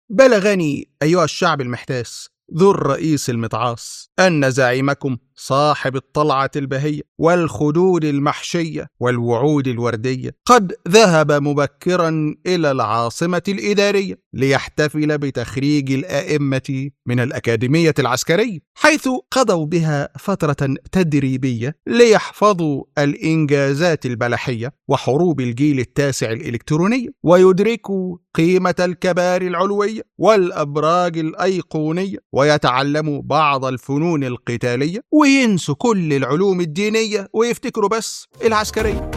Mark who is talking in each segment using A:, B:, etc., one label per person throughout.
A: بلغني أيها الشعب المحتاس ذو الرئيس المتعاص أن زعيمكم صاحب الطلعة البهية والخدود المحشية والوعود الوردية قد ذهب مبكرا إلى العاصمة الإدارية ليحتفل بتخريج الأئمة من الأكاديمية العسكرية حيث قضوا بها فترة تدريبية ليحفظوا الإنجازات البلحية وحروب الجيل التاسع الإلكترونية ويدركوا قيمة الكباري العلوية والأبراج الأيقونية ويتعلموا بعض الفنون القتالية وينسوا كل العلوم الدينية ويفتكروا بس العسكرية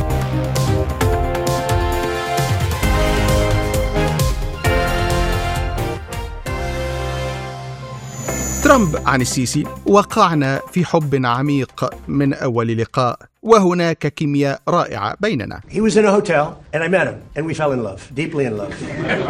A: ترامب عن السيسي وقعنا في حب عميق من أول لقاء وهناك كيمياء رائعة بيننا
B: He was in a hotel, and I met him, and we fell in love, deeply in love.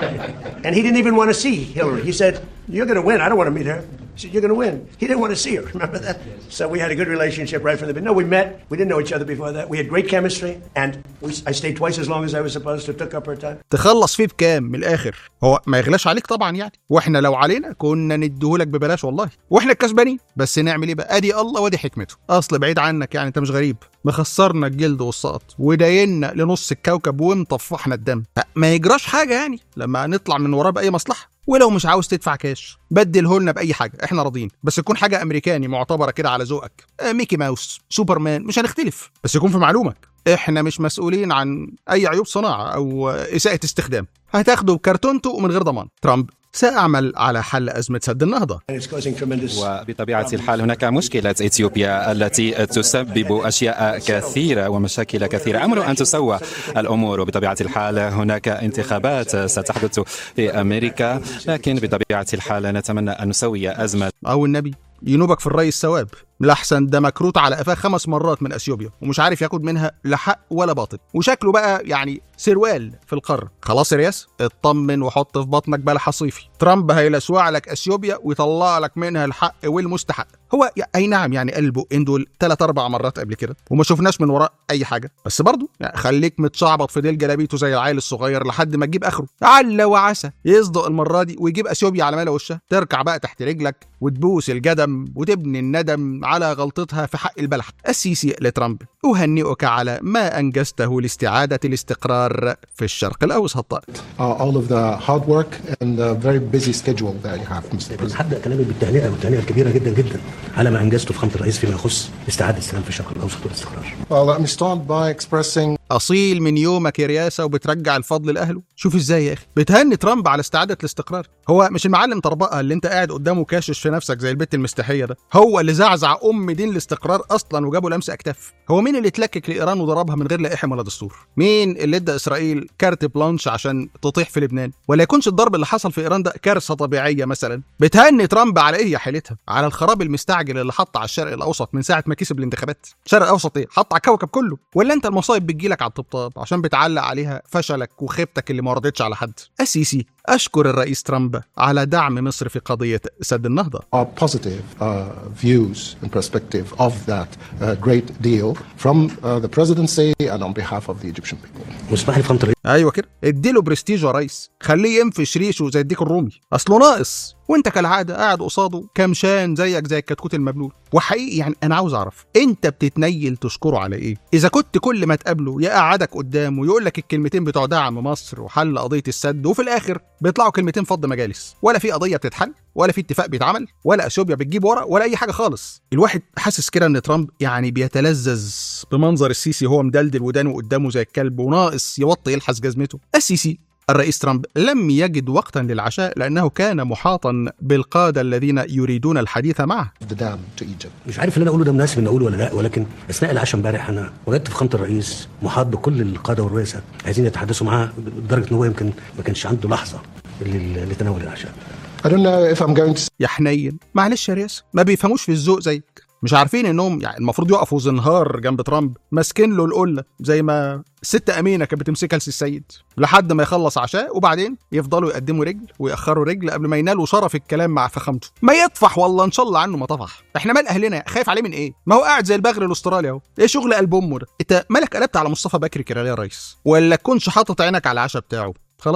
B: and he didn't even want to see Hillary. He said, You're going to win. I don't want to meet her. He said, You're going to win. He didn't want to see her. Remember that? So we had a good relationship right from the beginning. No, we met. We didn't know each other before that. We had great chemistry, and we, I stayed twice as long as I was supposed to, took up her time.
A: تخلص فيه بكام من الآخر هو ما يغلاش عليك طبعا يعني واحنا لو علينا كنا نديهولك ببلاش والله واحنا الكسبانين بس نعمل ايه بقى ادي الله وادي حكمته اصل بعيد عنك يعني انت مش غريب مخسرنا الجلد والسقط وداينا لنص الكوكب ومطفحنا الدم ما يجراش حاجه يعني لما نطلع من وراه باي مصلحه ولو مش عاوز تدفع كاش بدله لنا باي حاجه احنا راضيين بس يكون حاجه امريكاني معتبره كده على ذوقك آه، ميكي ماوس سوبرمان مش هنختلف بس يكون في معلومك احنا مش مسؤولين عن اي عيوب صناعه او اساءه استخدام هتاخده بكرتونته ومن غير ضمان ترامب سأعمل على حل أزمة سد النهضة
B: And it's causing tremendous.
C: وبطبيعة الحال هناك مشكلة إثيوبيا التي تسبب أشياء كثيرة ومشاكل كثيرة أمر أن تسوى الأمور وبطبيعة الحال هناك انتخابات ستحدث في أمريكا لكن بطبيعة الحال نتمنى أن نسوي أزمة
A: أو النبي ينوبك في الري الثواب لحسن ده مكروت على قفاه خمس مرات من اثيوبيا ومش عارف ياخد منها لا حق ولا باطل وشكله بقى يعني سروال في القاره خلاص يا رياس اطمن وحط في بطنك بلح صيفي ترامب هيلسوع لك اثيوبيا ويطلع لك منها الحق والمستحق هو يا- اي نعم يعني قلبه ان دول ثلاث اربع مرات قبل كده وما شفناش من وراه اي حاجه بس برضه يعني خليك متشعبط في ديل جلابيته زي العيل الصغير لحد ما تجيب اخره عل وعسى يصدق المره دي ويجيب اثيوبيا على ملا وشها تركع بقى تحت رجلك وتبوس الجدم وتبني الندم على غلطتها في حق البلح السيسي لترامب اهنئك على ما انجزته لاستعاده الاستقرار في الشرق الاوسط
D: uh, all of the hard work and the very busy schedule that you have, Mr. President.
B: هبدا كلامي بالتهنئه والتهنئه الكبيره جدا جدا على ما انجزته في خامه الرئيس فيما يخص استعاده السلام في الشرق الاوسط والاستقرار.
D: Well, let me start by expressing
A: اصيل من يومك يا رياسه وبترجع الفضل لاهله شوف ازاي يا اخي بتهني ترامب على استعاده الاستقرار هو مش المعلم طربقه اللي انت قاعد قدامه كاشش في نفسك زي البت المستحيه ده هو اللي زعزع ام دين الاستقرار اصلا وجابه لمس اكتاف هو مين اللي اتلكك لايران وضربها من غير لا احم ولا دستور مين اللي ادى اسرائيل كارت بلانش عشان تطيح في لبنان ولا يكونش الضرب اللي حصل في ايران ده كارثه طبيعيه مثلا بتهني ترامب على ايه يا حيلتها على الخراب المستعجل اللي حط على الشرق الاوسط من ساعه ما كسب الانتخابات الشرق الاوسط ايه حط على الكوكب كله ولا انت المصايب بتجيلك على الطبطاب عشان بتعلق عليها فشلك وخيبتك اللي ما ردتش على حد السيسي اشكر الرئيس ترامب على دعم مصر في قضيه سد النهضه
D: our positive uh, views and perspective of that uh, great deal from uh, the presidency and on behalf of the Egyptian people.
B: واسمح لي في خامه الرئيس
A: ايوه كده اديله برستيج يا ريس خليه ينفش ريشه زي الديك الرومي اصله ناقص وانت كالعاده قاعد قصاده كمشان زيك زي الكتكوت المبلول وحقيقي يعني انا عاوز اعرف انت بتتنيل تشكره على ايه اذا كنت كل ما تقابله يقعدك قدامه ويقول لك الكلمتين بتوع دعم مصر وحل قضيه السد وفي الاخر بيطلعوا كلمتين فض مجالس ولا في قضيه بتتحل ولا في اتفاق بيتعمل ولا اثيوبيا بتجيب ورق ولا اي حاجه خالص الواحد حاسس كده ان ترامب يعني بيتلذذ بمنظر السيسي وهو مدلدل ودانه قدامه زي الكلب وناقص يوطي يلحس جزمته السيسي الرئيس ترامب لم يجد وقتا للعشاء لانه كان محاطا بالقاده الذين يريدون الحديث معه
D: The dam to Egypt.
B: مش عارف اللي انا اقوله ده مناسب ان اقوله ولا لا ولكن اثناء العشاء امبارح انا وجدت في خامه الرئيس محاط بكل القاده والرؤساء عايزين يتحدثوا معاه لدرجه ان هو يمكن ما كانش عنده لحظه لل- لتناول العشاء.
D: I don't know if I'm going to
A: يا حنين معلش يا رياس ما بيفهموش في الذوق زيك مش عارفين انهم يعني المفروض يقفوا زنهار جنب ترامب ماسكين له القله زي ما الست امينه كانت بتمسكها لسي السيد لحد ما يخلص عشاء وبعدين يفضلوا يقدموا رجل ويأخروا رجل قبل ما ينالوا شرف الكلام مع فخامته ما يطفح والله ان شاء الله عنه ما طفح احنا مال اهلنا خايف عليه من ايه ما هو قاعد زي البغل الاسترالي اهو ايه شغل قلب امه ده انت مالك قلبت على مصطفى بكري كده ليه يا ريس ولا تكونش حاطط عينك على العشاء بتاعه خلاص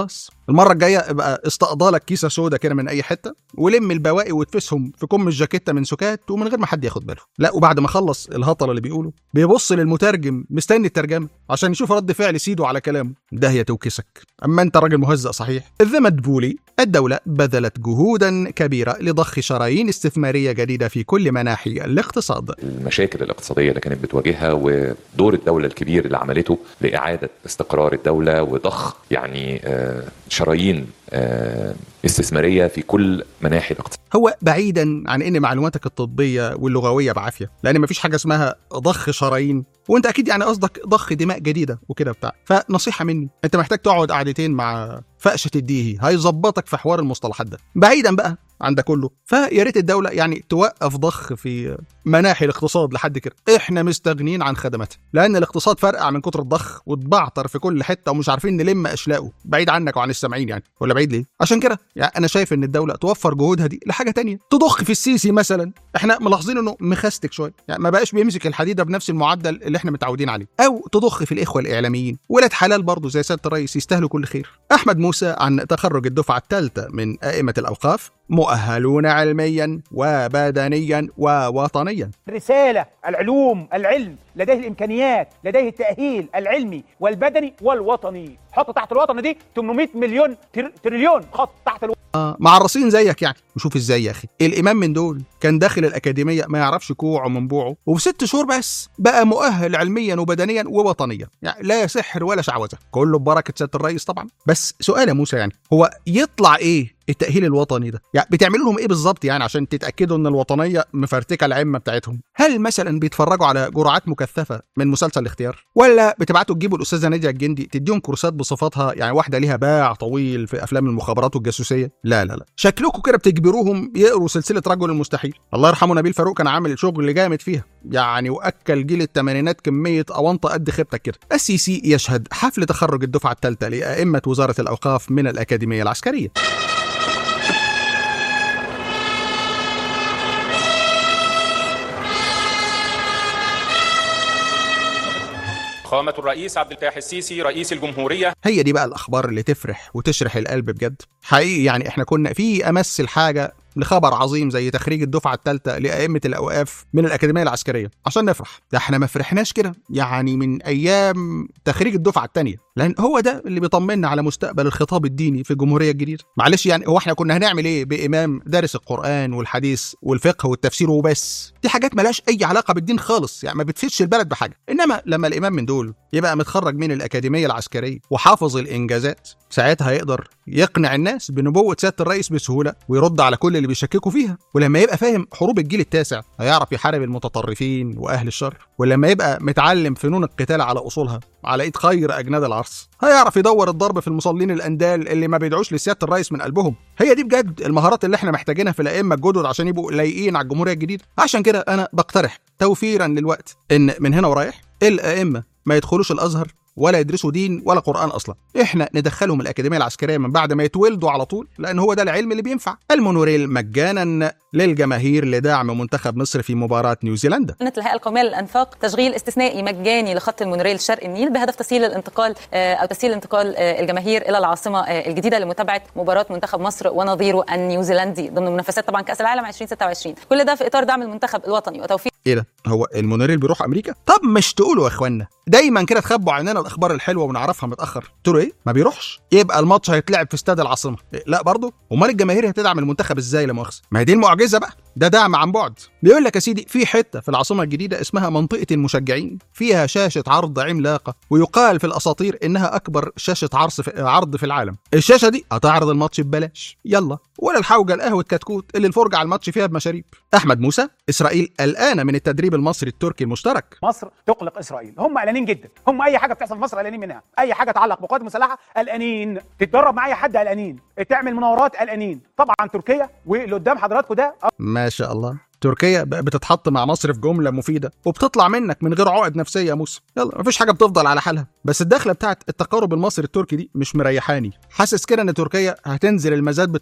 A: المره الجايه ابقى استقضى لك كيسه سودا كده من اي حته ولم البواقي وتفسهم في كم الجاكيته من سكات ومن غير ما حد ياخد باله لا وبعد ما خلص الهطل اللي بيقوله بيبص للمترجم مستني الترجمه عشان يشوف رد فعل سيده على كلامه ده هي توكسك اما انت راجل مهزأ صحيح ذا مدبولي الدولة بذلت جهودا كبيرة لضخ شرايين استثمارية جديدة في كل مناحي الاقتصاد
E: المشاكل الاقتصادية اللي كانت بتواجهها ودور الدولة الكبير اللي عملته لإعادة استقرار الدولة وضخ يعني آه، شرايين آه، استثمارية في كل مناحي الاقتصاد
A: هو بعيدا عن ان معلوماتك الطبيه واللغويه بعافيه لان مفيش حاجه اسمها ضخ شرايين وانت اكيد يعني قصدك ضخ دماء جديده وكده بتاع فنصيحه مني انت محتاج تقعد قعدتين مع فقشه الديهي هيظبطك في حوار المصطلحات ده بعيدا بقى عن ده كله فيا ريت الدوله يعني توقف ضخ في مناحي الاقتصاد لحد كده احنا مستغنيين عن خدماتها لان الاقتصاد فرقع من كتر الضخ واتبعتر في كل حته ومش عارفين نلم اشلاءه بعيد عنك وعن السامعين يعني ولا بعيد ليه عشان كده يعني انا شايف ان الدوله توفر جهودها دي لحاجه تانية تضخ في السيسي مثلا احنا ملاحظين انه مخستك شويه يعني ما بقاش بيمسك الحديده بنفس المعدل اللي احنا متعودين عليه او تضخ في الاخوه الاعلاميين ولاد حلال برضه زي سياده الرئيس يستاهلوا كل خير احمد موسى عن تخرج الدفعه الثالثه من ائمه الاوقاف مؤهلون علميا وبدنيا ووطنيا
F: الرسالة العلوم العلم لديه الإمكانيات لديه التأهيل العلمي والبدني والوطني حط تحت الوطن دي 800 مليون تر... تريليون خط تحت الوطن
A: آه معرصين زيك يعني وشوف ازاي يا اخي الامام من دول كان داخل الاكاديميه ما يعرفش كوعه من بوعه وفي ست شهور بس بقى مؤهل علميا وبدنيا ووطنيا يعني لا سحر ولا شعوذه كله ببركه سياده الرئيس طبعا بس سؤال يا موسى يعني هو يطلع ايه التأهيل الوطني ده يعني بتعملوا لهم ايه بالظبط يعني عشان تتأكدوا ان الوطنية مفرتكة العمة بتاعتهم هل مثلا بيتفرجوا على جرعات مكثفة من مسلسل الاختيار ولا بتبعتوا تجيبوا الأستاذة نادية الجندي تديهم كورسات بصفاتها يعني واحدة ليها باع طويل في أفلام المخابرات والجاسوسية لا لا لا شكلكم كده بتجبروهم يقروا سلسلة رجل المستحيل الله يرحمه نبيل فاروق كان عامل شغل جامد فيها يعني واكل جيل الثمانينات كميه اونطه قد خيبتك كده السيسي يشهد حفل تخرج الدفعه الثالثه لائمه وزاره الاوقاف من الاكاديميه العسكريه
G: فخامة الرئيس عبد الفتاح السيسي رئيس الجمهورية
A: هي دي بقى الاخبار اللي تفرح وتشرح القلب بجد حقيقي يعني احنا كنا في امس الحاجه لخبر عظيم زي تخريج الدفعه الثالثه لائمه الاوقاف من الاكاديميه العسكريه عشان نفرح ده احنا ما فرحناش كده يعني من ايام تخريج الدفعه الثانيه لان هو ده اللي بيطمنا على مستقبل الخطاب الديني في الجمهوريه الجديده معلش يعني هو احنا كنا هنعمل ايه بامام دارس القران والحديث والفقه والتفسير وبس دي حاجات ملهاش اي علاقه بالدين خالص يعني ما بتفيدش البلد بحاجه انما لما الامام من دول يبقى متخرج من الاكاديميه العسكريه وحافظ الانجازات ساعتها هيقدر يقنع الناس بنبوه سياده الرئيس بسهوله ويرد على كل اللي بيشككوا فيها ولما يبقى فاهم حروب الجيل التاسع هيعرف يحارب المتطرفين واهل الشر ولما يبقى متعلم فنون القتال على اصولها على ايد خير اجناد العرس هيعرف يدور الضرب في المصلين الاندال اللي ما بيدعوش لسياده الرئيس من قلبهم هي دي بجد المهارات اللي احنا محتاجينها في الائمه الجدد عشان يبقوا لايقين على الجمهوريه الجديده عشان كده انا بقترح توفيرا للوقت ان من هنا ورايح الائمه ما يدخلوش الازهر ولا يدرسوا دين ولا قرآن أصلا إحنا ندخلهم الأكاديمية العسكرية من بعد ما يتولدوا على طول لأن هو ده العلم اللي بينفع المونوريل مجانا للجماهير لدعم منتخب مصر في مباراة نيوزيلندا
H: كانت الهيئة القومية للأنفاق تشغيل استثنائي مجاني لخط المونوريل شرق النيل بهدف تسهيل الانتقال آه، أو تسهيل انتقال آه، الجماهير إلى العاصمة آه، الجديدة لمتابعة مباراة منتخب مصر ونظيره النيوزيلندي ضمن منافسات طبعا كأس العالم 2026 كل ده في إطار دعم المنتخب الوطني وتوفير
A: ايه ده هو المونوريل بيروح امريكا طب مش تقولوا يا اخوانا دايما كده تخبوا عننا الاخبار الحلوه ونعرفها متاخر تقولوا ايه ما بيروحش يبقى الماتش هيتلعب في استاد العاصمه إيه؟ لا برضه امال الجماهير هتدعم المنتخب ازاي لا مؤاخذه ما هي دي المعجزه بقى ده دعم عن بعد بيقول لك يا سيدي في حته في العاصمه الجديده اسمها منطقه المشجعين فيها شاشه عرض عملاقه ويقال في الاساطير انها اكبر شاشه عرض في عرض في العالم الشاشه دي هتعرض الماتش ببلاش يلا ولا الحوجه القهوه كتكوت اللي الفرجه على الماتش فيها بمشاريب احمد موسى اسرائيل قلقانه من التدريب المصري التركي المشترك
F: مصر تقلق اسرائيل هم قلقانين جدا هم اي حاجه بتحصل في مصر قلقانين منها اي حاجه تتعلق بالقوات المسلحه قلقانين تتدرب مع اي حد قلقانين تعمل مناورات قلقانين طبعا تركيا واللي قدام حضراتكم ده
A: ما شاء الله تركيا بقى بتتحط مع مصر في جمله مفيده وبتطلع منك من غير عقد نفسيه يا موسى يلا مفيش حاجه بتفضل على حالها بس الدخله بتاعت التقارب المصري التركي دي مش مريحاني حاسس كده ان تركيا هتنزل المزاد بتقلها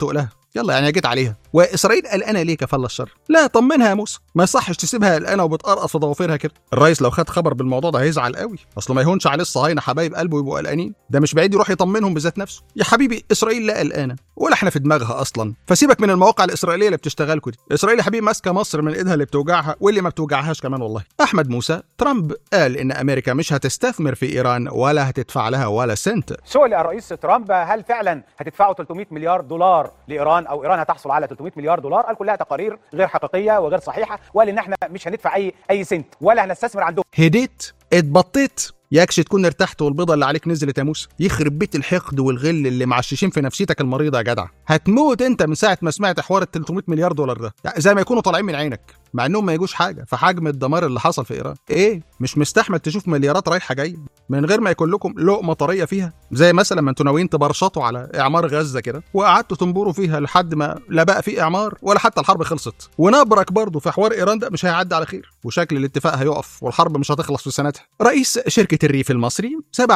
A: يلا يعني جيت عليها واسرائيل قلقانه ليه كفل الشر لا طمنها يا موسى ما يصحش تسيبها قلقانه وبتقرقص في ضوافرها كده الرئيس لو خد خبر بالموضوع ده هيزعل قوي اصله ما يهونش عليه الصهاينه حبايب قلبه يبقوا قلقانين ده مش بعيد يروح يطمنهم بذات نفسه يا حبيبي اسرائيل لا قلقانه ولا احنا في دماغها اصلا فسيبك من المواقع الاسرائيليه اللي بتشتغلكوا دي اسرائيل يا حبيبي ماسكه مصر من ايدها اللي بتوجعها واللي ما بتوجعهاش كمان والله احمد موسى ترامب قال ان امريكا مش هتستثمر في ايران ولا هتدفع لها ولا سنت
F: سئل الرئيس ترامب هل فعلا هتدفعوا 300 مليار دولار لايران او ايران هتحصل على 300 مليار دولار قال كلها تقارير غير حقيقيه وغير صحيحه وقال ان احنا مش هندفع اي اي سنت ولا هنستثمر عندهم
A: هديت اتبطيت ياكش تكون ارتحت والبيضه اللي عليك نزلت يا موسى يخرب بيت الحقد والغل اللي معششين في نفسيتك المريضه يا جدع هتموت انت من ساعه ما سمعت حوار ال 300 مليار دولار ده يعني زي ما يكونوا طالعين من عينك مع انهم ما يجوش حاجه في حجم الدمار اللي حصل في ايران ايه مش مستحمل تشوف مليارات رايحه جايه من غير ما يكون لكم لقمه طريه فيها زي مثلا ما انتوا ناويين تبرشطوا على اعمار غزه كده وقعدتوا تنبروا فيها لحد ما لا بقى في اعمار ولا حتى الحرب خلصت ونبرك برضه في حوار ايران ده مش هيعدي على خير وشكل الاتفاق هيقف والحرب مش هتخلص في سنتها رئيس شركه الريف المصري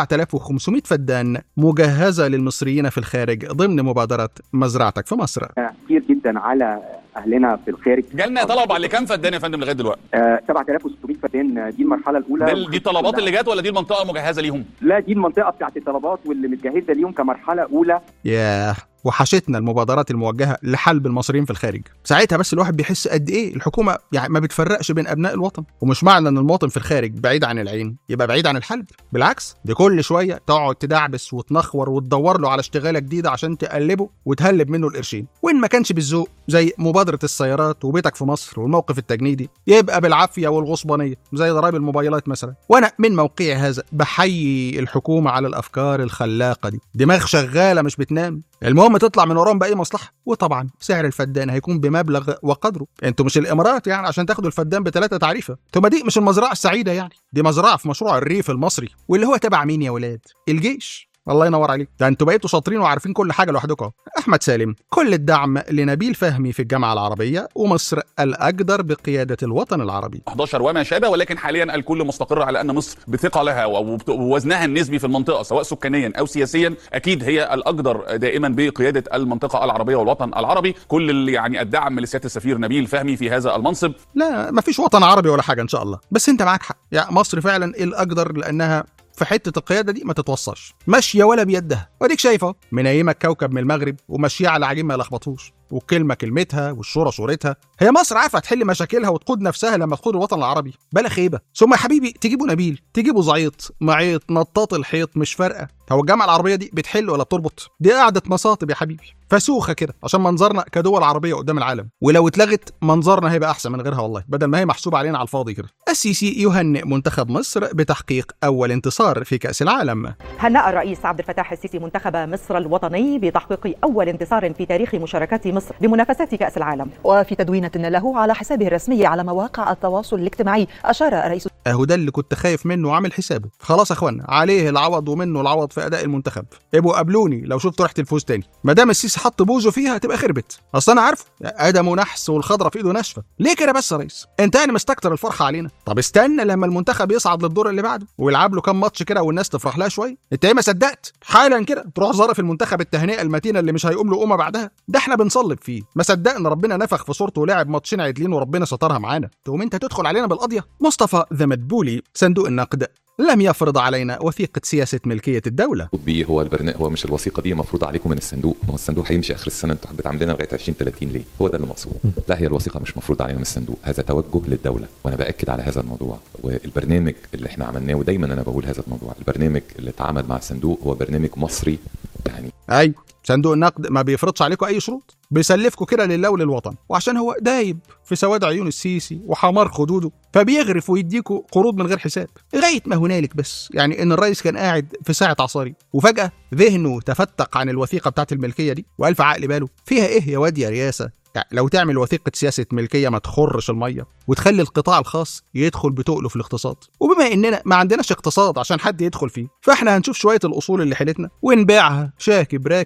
A: 7500 فدان مجهزه للمصريين في الخارج ضمن مبادره مزرعتك في مصر
I: كتير جدا على اهلنا في الخارج
J: جالنا طلب على كام فدان يا فندم لغايه دلوقتي؟
I: آه 7600 فدان دي المرحله الاولى
J: ده دي الطلبات اللي جت ولا دي المنطقه مجهزه ليهم؟
I: لا دي المنطقه بتاعت الطلبات واللي متجهزه ليهم كمرحله اولى
A: ياه وحشتنا المبادرات الموجهه لحلب المصريين في الخارج ساعتها بس الواحد بيحس قد ايه الحكومه يعني ما بتفرقش بين ابناء الوطن ومش معنى ان المواطن في الخارج بعيد عن العين يبقى بعيد عن الحلب بالعكس دي كل شويه تقعد تدعبس وتنخور وتدور له على اشتغاله جديده عشان تقلبه وتهلب منه القرشين وان ما كانش بالذوق زي مبادره السيارات وبيتك في مصر والموقف التجنيدي يبقى بالعافيه والغصبانيه زي ضرائب الموبايلات مثلا وانا من موقعي هذا بحيي الحكومه على الافكار الخلاقه دي دماغ شغاله مش بتنام المهم تطلع من وراهم باي مصلحه وطبعا سعر الفدان هيكون بمبلغ وقدره انتوا مش الامارات يعني عشان تاخدوا الفدان بثلاثه تعريفه ثم دي مش المزرعه السعيده يعني دي مزرعه في مشروع الريف المصري واللي هو تبع مين يا ولاد الجيش الله ينور عليك ده انتوا بقيتوا شاطرين وعارفين كل حاجه لوحدكم احمد سالم كل الدعم لنبيل فهمي في الجامعه العربيه ومصر الاقدر بقياده الوطن العربي
J: 11 وما شابه ولكن حاليا الكل مستقر على ان مصر بثقلها ووزنها النسبي في المنطقه سواء سكانيا او سياسيا اكيد هي الاقدر دائما بقياده المنطقه العربيه والوطن العربي كل اللي يعني الدعم لسياده السفير نبيل فهمي في هذا المنصب
A: لا مفيش وطن عربي ولا حاجه ان شاء الله بس انت معاك حق يعني مصر فعلا الاقدر لانها في حته القياده دي ما تتوصلش ماشيه ولا بيدها واديك شايفه منيمه الكوكب من المغرب وماشيه على عجين ما يلخبطوش والكلمه كلمتها والشورى شورتها هي مصر عارفه تحل مشاكلها وتقود نفسها لما تقود الوطن العربي بلا خيبه ثم يا حبيبي تجيبوا نبيل تجيبوا زعيط معيط نطاط الحيط مش فارقه هو الجامعه العربيه دي بتحل ولا بتربط دي قاعده مصاطب يا حبيبي فسوخه كده عشان منظرنا كدول عربيه قدام العالم ولو اتلغت منظرنا هيبقى احسن من غيرها والله بدل ما هي محسوبه علينا على الفاضي كده السيسي يهنئ منتخب مصر بتحقيق اول انتصار في كاس العالم
K: هنأ الرئيس عبد الفتاح السيسي منتخب مصر الوطني بتحقيق اول انتصار في تاريخ مشاركات مصر بمنافسات كأس العالم وفي تدوينة له على حسابه الرسمي على مواقع التواصل الاجتماعي أشار رئيس
A: اهو ده اللي كنت خايف منه وعامل حسابه خلاص يا اخوانا عليه العوض ومنه العوض في اداء المنتخب ابقوا قابلوني لو شفتوا ريحه الفوز تاني ما دام السيسي حط بوزه فيها هتبقى خربت اصل انا عارفه ادم ونحس والخضره في ايده ناشفه ليه كده بس يا ريس انت يعني مستكتر الفرحه علينا طب استنى لما المنتخب يصعد للدور اللي بعده ويلعب له كام ماتش كده والناس تفرح لها شويه انت ايه ما صدقت حالا كده تروح ظرف المنتخب التهنئه المتينه اللي مش هيقوم له قومه بعدها ده احنا بنصلب فيه ما صدقنا ربنا نفخ في صورته ولعب ماتشين عدلين وربنا سترها معانا تقوم انت تدخل علينا بالقضيه مصطفى ذا مدبولي صندوق النقد لم يفرض علينا وثيقة سياسة ملكية الدولة
E: بيه هو البرنامج هو مش الوثيقه دي مفروضه عليكم من الصندوق ما هو الصندوق هيمشي اخر السنه انتوا بتعاملنا لغايه 2030 ليه هو ده اللي مقصود لا هي الوثيقه مش مفروض علينا من الصندوق هذا توجه للدوله وانا باكد على هذا الموضوع والبرنامج اللي احنا عملناه ودايما انا بقول هذا الموضوع البرنامج اللي اتعامل مع الصندوق هو برنامج مصري يعني
A: ايوه صندوق النقد ما بيفرضش عليكم اي شروط بيسلفكم كده لله وللوطن وعشان هو دايب في سواد عيون السيسي وحمار خدوده فبيغرف ويديكوا قروض من غير حساب لغايه ما هنالك بس يعني ان الرئيس كان قاعد في ساعه عصاري وفجاه ذهنه تفتق عن الوثيقه بتاعت الملكيه دي والف عقل باله فيها ايه يا واد يا رياسه يعني لو تعمل وثيقة سياسة ملكية ما تخرش المية وتخلي القطاع الخاص يدخل بتقله في الاقتصاد وبما اننا ما عندناش اقتصاد عشان حد يدخل فيه فاحنا هنشوف شوية الاصول اللي حيلتنا ونبيعها شاكب راكب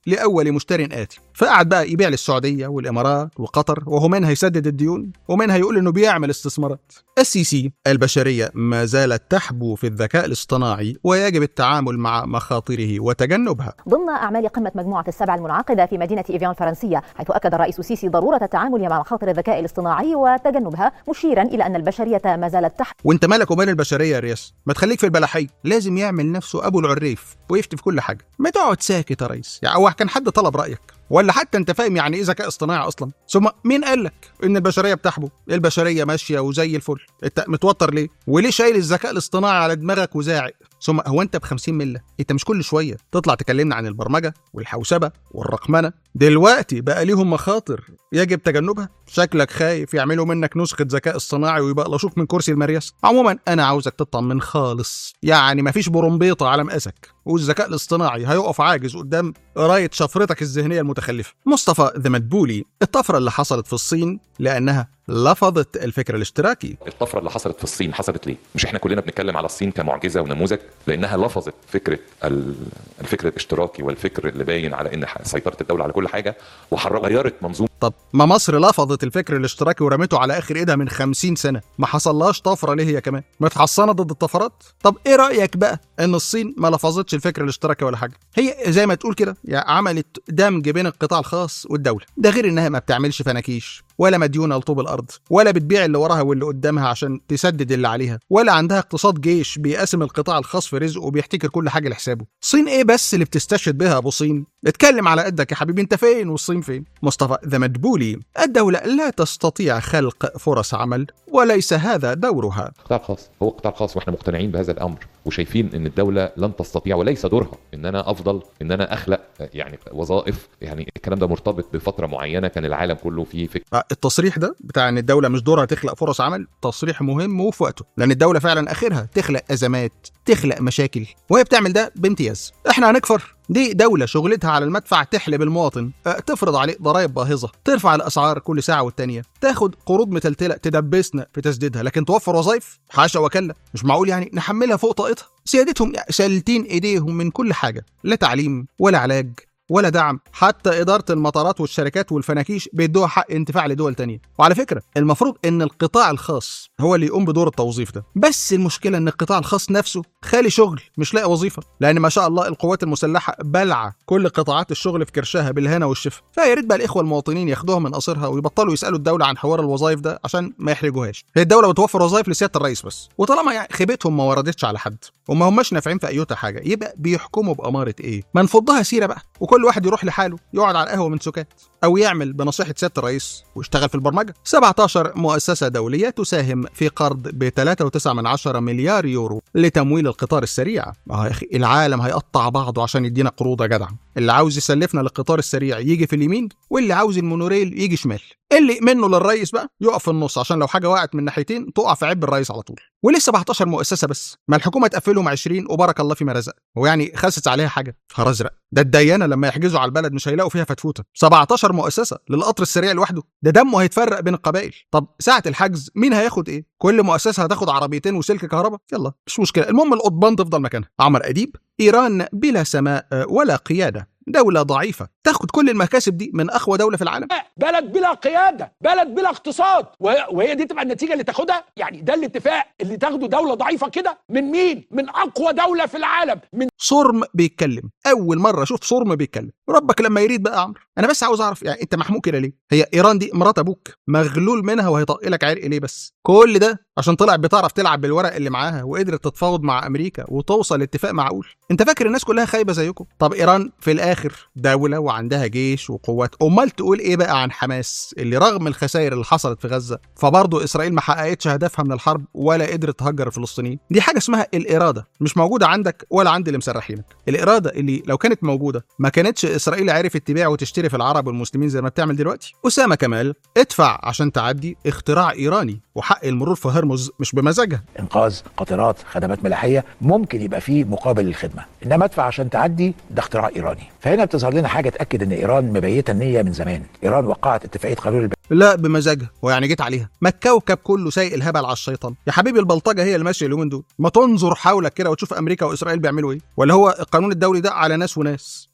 A: لاول مشتر اتي فقعد بقى يبيع للسعوديه والامارات وقطر وهو منها يسدد الديون ومنها يقول انه بيعمل استثمارات السيسي البشريه ما زالت تحبو في الذكاء الاصطناعي ويجب التعامل مع مخاطره وتجنبها
L: ضمن أعمال قمة مجموعة السبع المنعقدة في مدينة إيفيان الفرنسية حيث أكد الرئيس السيسي ضرورة التعامل مع مخاطر الذكاء الاصطناعي وتجنبها مشيرا إلى أن البشرية ما زالت تحت
A: وانت مالك ومال البشريه يا رياس ما تخليك في البلحيه لازم يعمل نفسه ابو العريف ويفتي في كل حاجه ما تقعد ساكت يا ريس يعني هو كان حد طلب رايك ولا حتى انت فاهم يعني ايه ذكاء اصطناعي اصلا ثم مين قال لك ان البشريه بتحبو البشريه ماشيه وزي الفل انت متوتر ليه وليه شايل الذكاء الاصطناعي على دماغك وزاعق ثم هو انت ب 50 مله انت مش كل شويه تطلع تكلمنا عن البرمجه والحوسبه والرقمنه دلوقتي بقى ليهم مخاطر يجب تجنبها شكلك خايف يعملوا منك نسخه ذكاء اصطناعي ويبقلشوك من كرسي المريس عموما انا عاوزك تطمن خالص يعني مفيش برمبيطه على مقاسك والذكاء الاصطناعي هيقف عاجز قدام قرايه شفرتك الذهنيه المتخلفه مصطفى ذا مدبولي الطفره اللي حصلت في الصين لانها لفظت الفكر الاشتراكي
E: الطفره اللي حصلت في الصين حصلت ليه؟ مش احنا كلنا بنتكلم على الصين كمعجزه ونموذج لانها لفظت فكره ال- الفكر الاشتراكي والفكر اللي باين على ان ح- سيطره الدوله على كل حاجه وحركت غيرت منظومه
A: طب ما مصر لفظت الفكر الاشتراكي ورمته على اخر ايدها من 50 سنه ما حصلهاش طفره ليه هي كمان متحصنه ضد الطفرات طب ايه رايك بقى ان الصين ما لفظتش الفكر الاشتراكي ولا حاجه هي زي ما تقول كده يعني عملت دمج بين القطاع الخاص والدوله ده غير انها ما بتعملش فناكيش ولا مديونه لطوب الارض ولا بتبيع اللي وراها واللي قدامها عشان تسدد اللي عليها ولا عندها اقتصاد جيش بيقسم القطاع الخاص في رزقه وبيحتكر كل حاجه لحسابه صين ايه بس اللي بتستشهد بها ابو صين اتكلم على قدك يا حبيبي انت فين والصين فين مصطفى ذا مدبولي الدوله لا تستطيع خلق فرص عمل وليس هذا دورها
E: القطاع الخاص هو القطاع الخاص واحنا مقتنعين بهذا الامر وشايفين ان الدوله لن تستطيع وليس دورها ان انا افضل ان انا اخلق يعني وظائف يعني الكلام ده مرتبط بفتره معينه كان العالم كله فيه فكر
A: التصريح ده بتاع ان الدوله مش دورها تخلق فرص عمل تصريح مهم وفي وقته لان الدوله فعلا اخرها تخلق ازمات تخلق مشاكل وهي بتعمل ده بامتياز احنا هنكفر دي دولة شغلتها على المدفع تحلب المواطن أه، تفرض عليه ضرائب باهظة ترفع الأسعار كل ساعة والتانية تاخد قروض متلتلة تدبسنا في تسديدها لكن توفر وظائف حاشا وكلا مش معقول يعني نحملها فوق طاقتها سيادتهم سالتين ايديهم من كل حاجة لا تعليم ولا علاج ولا دعم حتى إدارة المطارات والشركات والفناكيش بيدوها حق انتفاع لدول تانية وعلى فكرة المفروض إن القطاع الخاص هو اللي يقوم بدور التوظيف ده بس المشكلة إن القطاع الخاص نفسه خالي شغل مش لاقي وظيفة لأن ما شاء الله القوات المسلحة بلعة كل قطاعات الشغل في كرشها بالهنا والشفا فيا ريت بقى الإخوة المواطنين ياخدوها من قصرها ويبطلوا يسألوا الدولة عن حوار الوظائف ده عشان ما يحرجوهاش هي الدولة بتوفر وظائف لسيادة الرئيس بس وطالما يعني خيبتهم ما وردتش على حد وما هماش نافعين في أيوتا حاجة يبقى بيحكموا بأمارة إيه ما نفضها سيرة بقى وكل واحد يروح لحاله يقعد على القهوة من سكات أو يعمل بنصيحة سيادة الرئيس ويشتغل في البرمجة 17 مؤسسة دولية تساهم في قرض ب 3.9 مليار يورو لتمويل القطار السريع ما هو يا أخي العالم هيقطع بعضه عشان يدينا قروض يا جدع اللي عاوز يسلفنا للقطار السريع يجي في اليمين واللي عاوز المونوريل يجي شمال اللي منه للرئيس بقى يقف في النص عشان لو حاجه وقعت من ناحيتين تقع في عب الرئيس على طول وليه 17 مؤسسه بس ما الحكومه تقفلهم 20 وبارك الله فيما رزق هو يعني خست عليها حاجه نهار ازرق ده الديانه لما يحجزوا على البلد مش هيلاقوا فيها فتفوته 17 مؤسسه للقطر السريع لوحده ده دمه هيتفرق بين القبائل طب ساعه الحجز مين هياخد ايه كل مؤسسه هتاخد عربيتين وسلك كهرباء يلا مش مشكله المهم القضبان تفضل مكانها عمر اديب ايران بلا سماء ولا قياده دولة ضعيفة تاخد كل المكاسب دي من أقوى دولة في العالم
M: بلد بلا قياده بلد بلا اقتصاد وهي وهي دي تبقى النتيجه اللي تاخدها يعني ده الاتفاق اللي تاخده دوله ضعيفه كده من مين من اقوى دوله في العالم من
A: صرم بيتكلم أول مرة أشوف صرم بيتكلم ربك لما يريد بقى يا عمرو أنا بس عاوز أعرف يعني أنت محموق كده ليه هي إيران دي مرات أبوك مغلول منها وهيطقلك عرق ليه بس كل ده عشان طلعت بتعرف تلعب بالورق اللي معاها وقدرت تتفاوض مع أمريكا وتوصل لاتفاق معقول أنت فاكر الناس كلها خايبة زيكم طب إيران في الآخر دولة وعندها جيش وقوات أمال تقول إيه بقى عن حماس اللي رغم الخسائر اللي حصلت في غزة فبرضه إسرائيل ما حققتش هدفها من الحرب ولا قدرت تهجر الفلسطينيين دي حاجة اسمها الإرادة مش موجودة عندك ولا عند اللي مسرحينك الإرادة اللي لو كانت موجودة ما كانتش إسرائيل عرفت تبيع وتشتري في العرب والمسلمين زي ما بتعمل دلوقتي أسامة كمال ادفع عشان تعدي اختراع إيراني وحق المرور في هرمز مش بمزاجها
M: انقاذ قطارات خدمات ملاحيه ممكن يبقى فيه مقابل للخدمه انما ادفع عشان تعدي ده اختراع ايراني فهنا بتظهر لنا حاجه تاكد ان ايران مبيته النيه من زمان ايران وقعت اتفاقيه قانون الب...
A: لا بمزاجها ويعني جيت عليها ما الكوكب كله سايق الهبل على الشيطان يا حبيبي البلطجه هي اللي ماشيه اليومين دول ما تنظر حولك كده وتشوف امريكا واسرائيل بيعملوا ايه ولا هو القانون الدولي ده على ناس وناس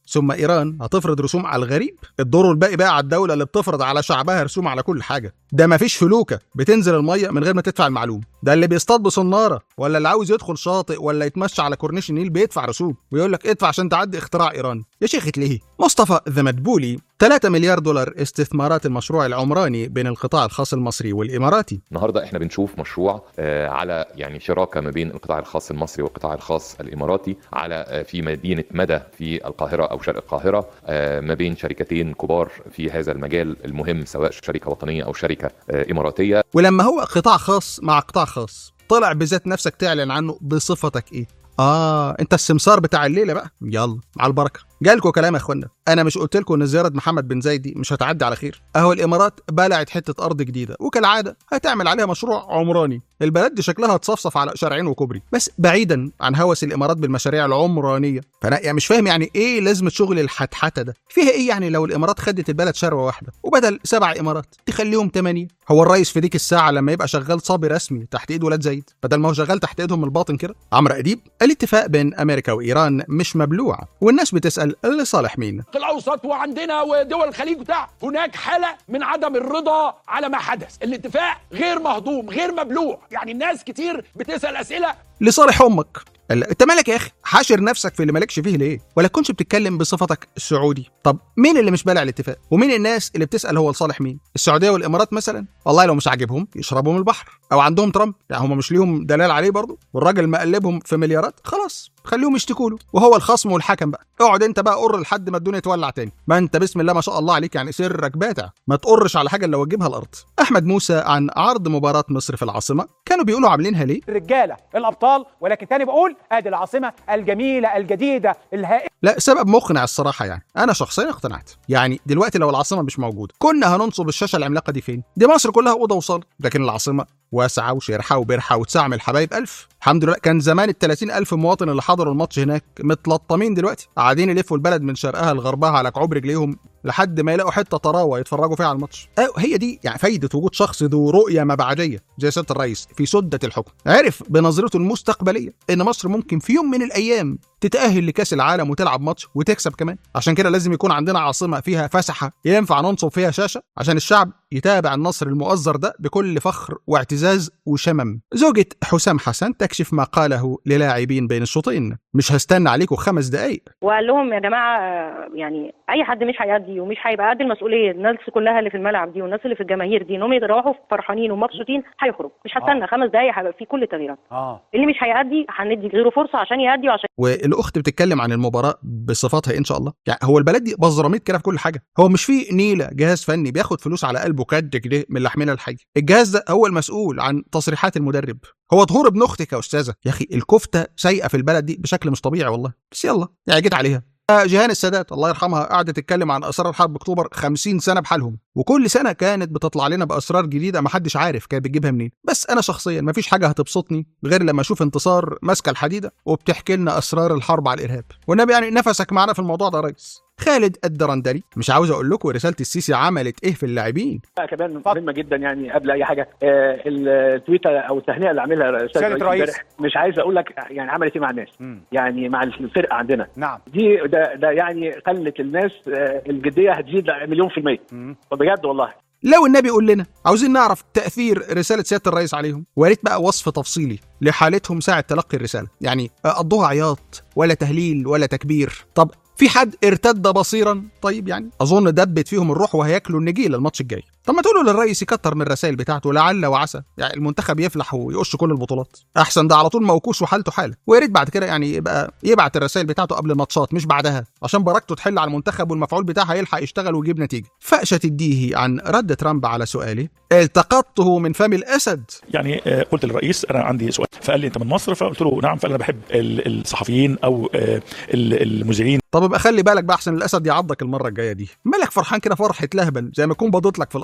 A: ثم ايران هتفرض رسوم على الغريب الدور الباقي بقى على الدوله اللي بتفرض على شعبها رسوم على كل حاجه ده مفيش فلوكه بتنزل الميه من غير ما تدفع المعلوم ده اللي بيصطاد بصناره ولا اللي عاوز يدخل شاطئ ولا يتمشى على كورنيش النيل بيدفع رسوم ويقول لك ادفع عشان تعدي اختراع ايران يا شيخ ليه مصطفى ذا مدبولي 3 مليار دولار استثمارات المشروع العمراني بين القطاع الخاص المصري والاماراتي
E: النهارده احنا بنشوف مشروع آه، على يعني شراكه ما بين القطاع الخاص المصري والقطاع الخاص الاماراتي على آه، في مدينه مدى في القاهره او شرق القاهره آه، ما بين شركتين كبار في هذا المجال المهم سواء شركه وطنيه او شركه آه، اماراتيه
A: ولما هو قطاع خاص مع قطاع خاص طلع بذات نفسك تعلن عنه بصفتك ايه اه انت السمسار بتاع الليله بقى يلا على البركه جالكوا كلام يا اخوانا انا مش قلت لكم ان زياره محمد بن زايد دي مش هتعدي على خير اهو الامارات بلعت حته ارض جديده وكالعاده هتعمل عليها مشروع عمراني البلد دي شكلها هتصفصف على شارعين وكوبري بس بعيدا عن هوس الامارات بالمشاريع العمرانيه فانا يعني مش فاهم يعني ايه لازمه شغل الحتحته ده فيها ايه يعني لو الامارات خدت البلد شروه واحده وبدل سبع امارات تخليهم ثمانيه هو الرئيس في ديك الساعه لما يبقى شغال صبي رسمي تحت ايد ولاد زايد بدل ما هو شغال تحت ايدهم الباطن كده عمرو اديب الاتفاق بين امريكا وايران مش مبلوع والناس بتسال لصالح مين
N: الشرق الاوسط وعندنا ودول الخليج بتاع هناك حاله من عدم الرضا على ما حدث الاتفاق غير مهضوم غير مبلوع يعني الناس كتير بتسال اسئله
A: لصالح امك قال انت مالك يا اخي حاشر نفسك في اللي مالكش فيه ليه ولا تكونش بتتكلم بصفتك السعودي طب مين اللي مش بالع الاتفاق ومين الناس اللي بتسال هو لصالح مين السعوديه والامارات مثلا والله لو مش عاجبهم يشربوا من البحر او عندهم ترامب يعني هم مش ليهم دلال عليه برضه والراجل مقلبهم في مليارات خلاص خليهم يشتكوا له وهو الخصم والحكم بقى اقعد انت بقى قر لحد ما الدنيا تولع تاني ما انت بسم الله ما شاء الله عليك يعني سرك باتع ما تقرش على حاجه اللي وجبها الارض احمد موسى عن عرض مباراه مصر في العاصمه كانوا بيقولوا عاملينها ليه
F: الرجاله الابطال ولكن تاني بقول ادي العاصمه الجميله الجديده الهائله
A: لا سبب مقنع الصراحه يعني انا شخصيا اقتنعت يعني دلوقتي لو العاصمه مش موجوده كنا هننصب الشاشه العملاقه دي فين دي مصر كلها اوضه وصاله لكن العاصمه واسعه وشرحه وبرحه وتسع من الحبايب ألف الحمد لله كان زمان ال 30 ألف مواطن اللي حضروا الماتش هناك متلطمين دلوقتي قاعدين يلفوا البلد من شرقها لغربها على كعوب رجليهم لحد ما يلاقوا حته طراوه يتفرجوا فيها على الماتش أه هي دي يعني فايده وجود شخص ذو رؤيه مبعديه زي سياده الرئيس في سده الحكم عرف بنظرته المستقبليه ان مصر ممكن في يوم من الايام تتاهل لكاس العالم وتلعب ماتش وتكسب كمان عشان كده لازم يكون عندنا عاصمه فيها فسحه ينفع ننصب فيها شاشه عشان الشعب يتابع النصر المؤزر ده بكل فخر واعتزاز وشمم زوجة حسام حسن تكشف ما قاله للاعبين بين الشوطين مش هستنى عليكم خمس دقايق
O: وقال لهم يا جماعه يعني اي حد مش هيأدي ومش هيبقى قد المسؤوليه الناس كلها اللي في الملعب دي والناس اللي في الجماهير دي انهم يروحوا فرحانين ومبسوطين هيخرج مش هستنى خمس دقايق هيبقى في كل التغييرات
F: اه
O: اللي مش هيأدي هندي غيره فرصه عشان يأدي وعشان
A: والاخت بتتكلم عن المباراه بصفاتها ان شاء الله يعني هو البلد دي بزراميط كده في كل حاجه هو مش في نيله جهاز فني بياخد فلوس على قلبه كد كده من لحمنا الحي الجهاز ده هو المسؤول عن تصريحات المدرب هو ظهور ابن اختك يا استاذه يا اخي الكفته سايقه في البلد دي بشكل مش طبيعي والله بس يلا يعني جيت عليها آه، جيهان السادات الله يرحمها قعدت تتكلم عن اسرار حرب اكتوبر 50 سنه بحالهم وكل سنه كانت بتطلع لنا باسرار جديده ما حدش عارف كانت بتجيبها منين بس انا شخصيا ما فيش حاجه هتبسطني غير لما اشوف انتصار ماسكه الحديده وبتحكي لنا اسرار الحرب على الارهاب والنبي يعني نفسك معنا في الموضوع ده يا ريس خالد الدرندلي مش عاوز اقول لكم رساله السيسي عملت ايه في اللاعبين
P: كمان مهمه جدا يعني قبل اي حاجه آه، التويته او التهنئه اللي عاملها الاستاذ
F: سيادة
P: رئيس
F: الرئيس.
P: امبارح مش عايز اقول لك يعني عملت ايه مع الناس يعني مع الفرقه عندنا
F: نعم
P: دي ده, ده يعني خلت الناس آه، الجديه هتزيد مليون في الميه بجد والله
A: لو النبي يقول لنا عاوزين نعرف تاثير رساله سياده الرئيس عليهم ويا ريت بقى وصف تفصيلي لحالتهم ساعه تلقي الرساله يعني قضوها عياط ولا تهليل ولا تكبير طب في حد ارتد بصيرا طيب يعني اظن دبت فيهم الروح وهياكلوا النجيل الماتش الجاي طب ما تقولوا للرئيس يكتر من الرسائل بتاعته لعل وعسى يعني المنتخب يفلح ويقش كل البطولات احسن ده على طول موكوش وحالته حاله ويا ريت بعد كده يعني يبقى يبعت الرسائل بتاعته قبل الماتشات مش بعدها عشان بركته تحل على المنتخب والمفعول بتاعها يلحق يشتغل ويجيب نتيجه فأشة الديهي عن رد ترامب على سؤاله التقطته من فم الاسد
Q: يعني آه، قلت للرئيس انا عندي سؤال فقال لي انت من مصر فقلت له نعم فانا بحب ال- الصحفيين او آه، ال- المذيعين
A: طب ابقى خلي بالك بقى احسن الاسد يعضك المره الجايه دي مالك فرحان كده فرحه لهبل زي ما يكون بضيت لك في القفص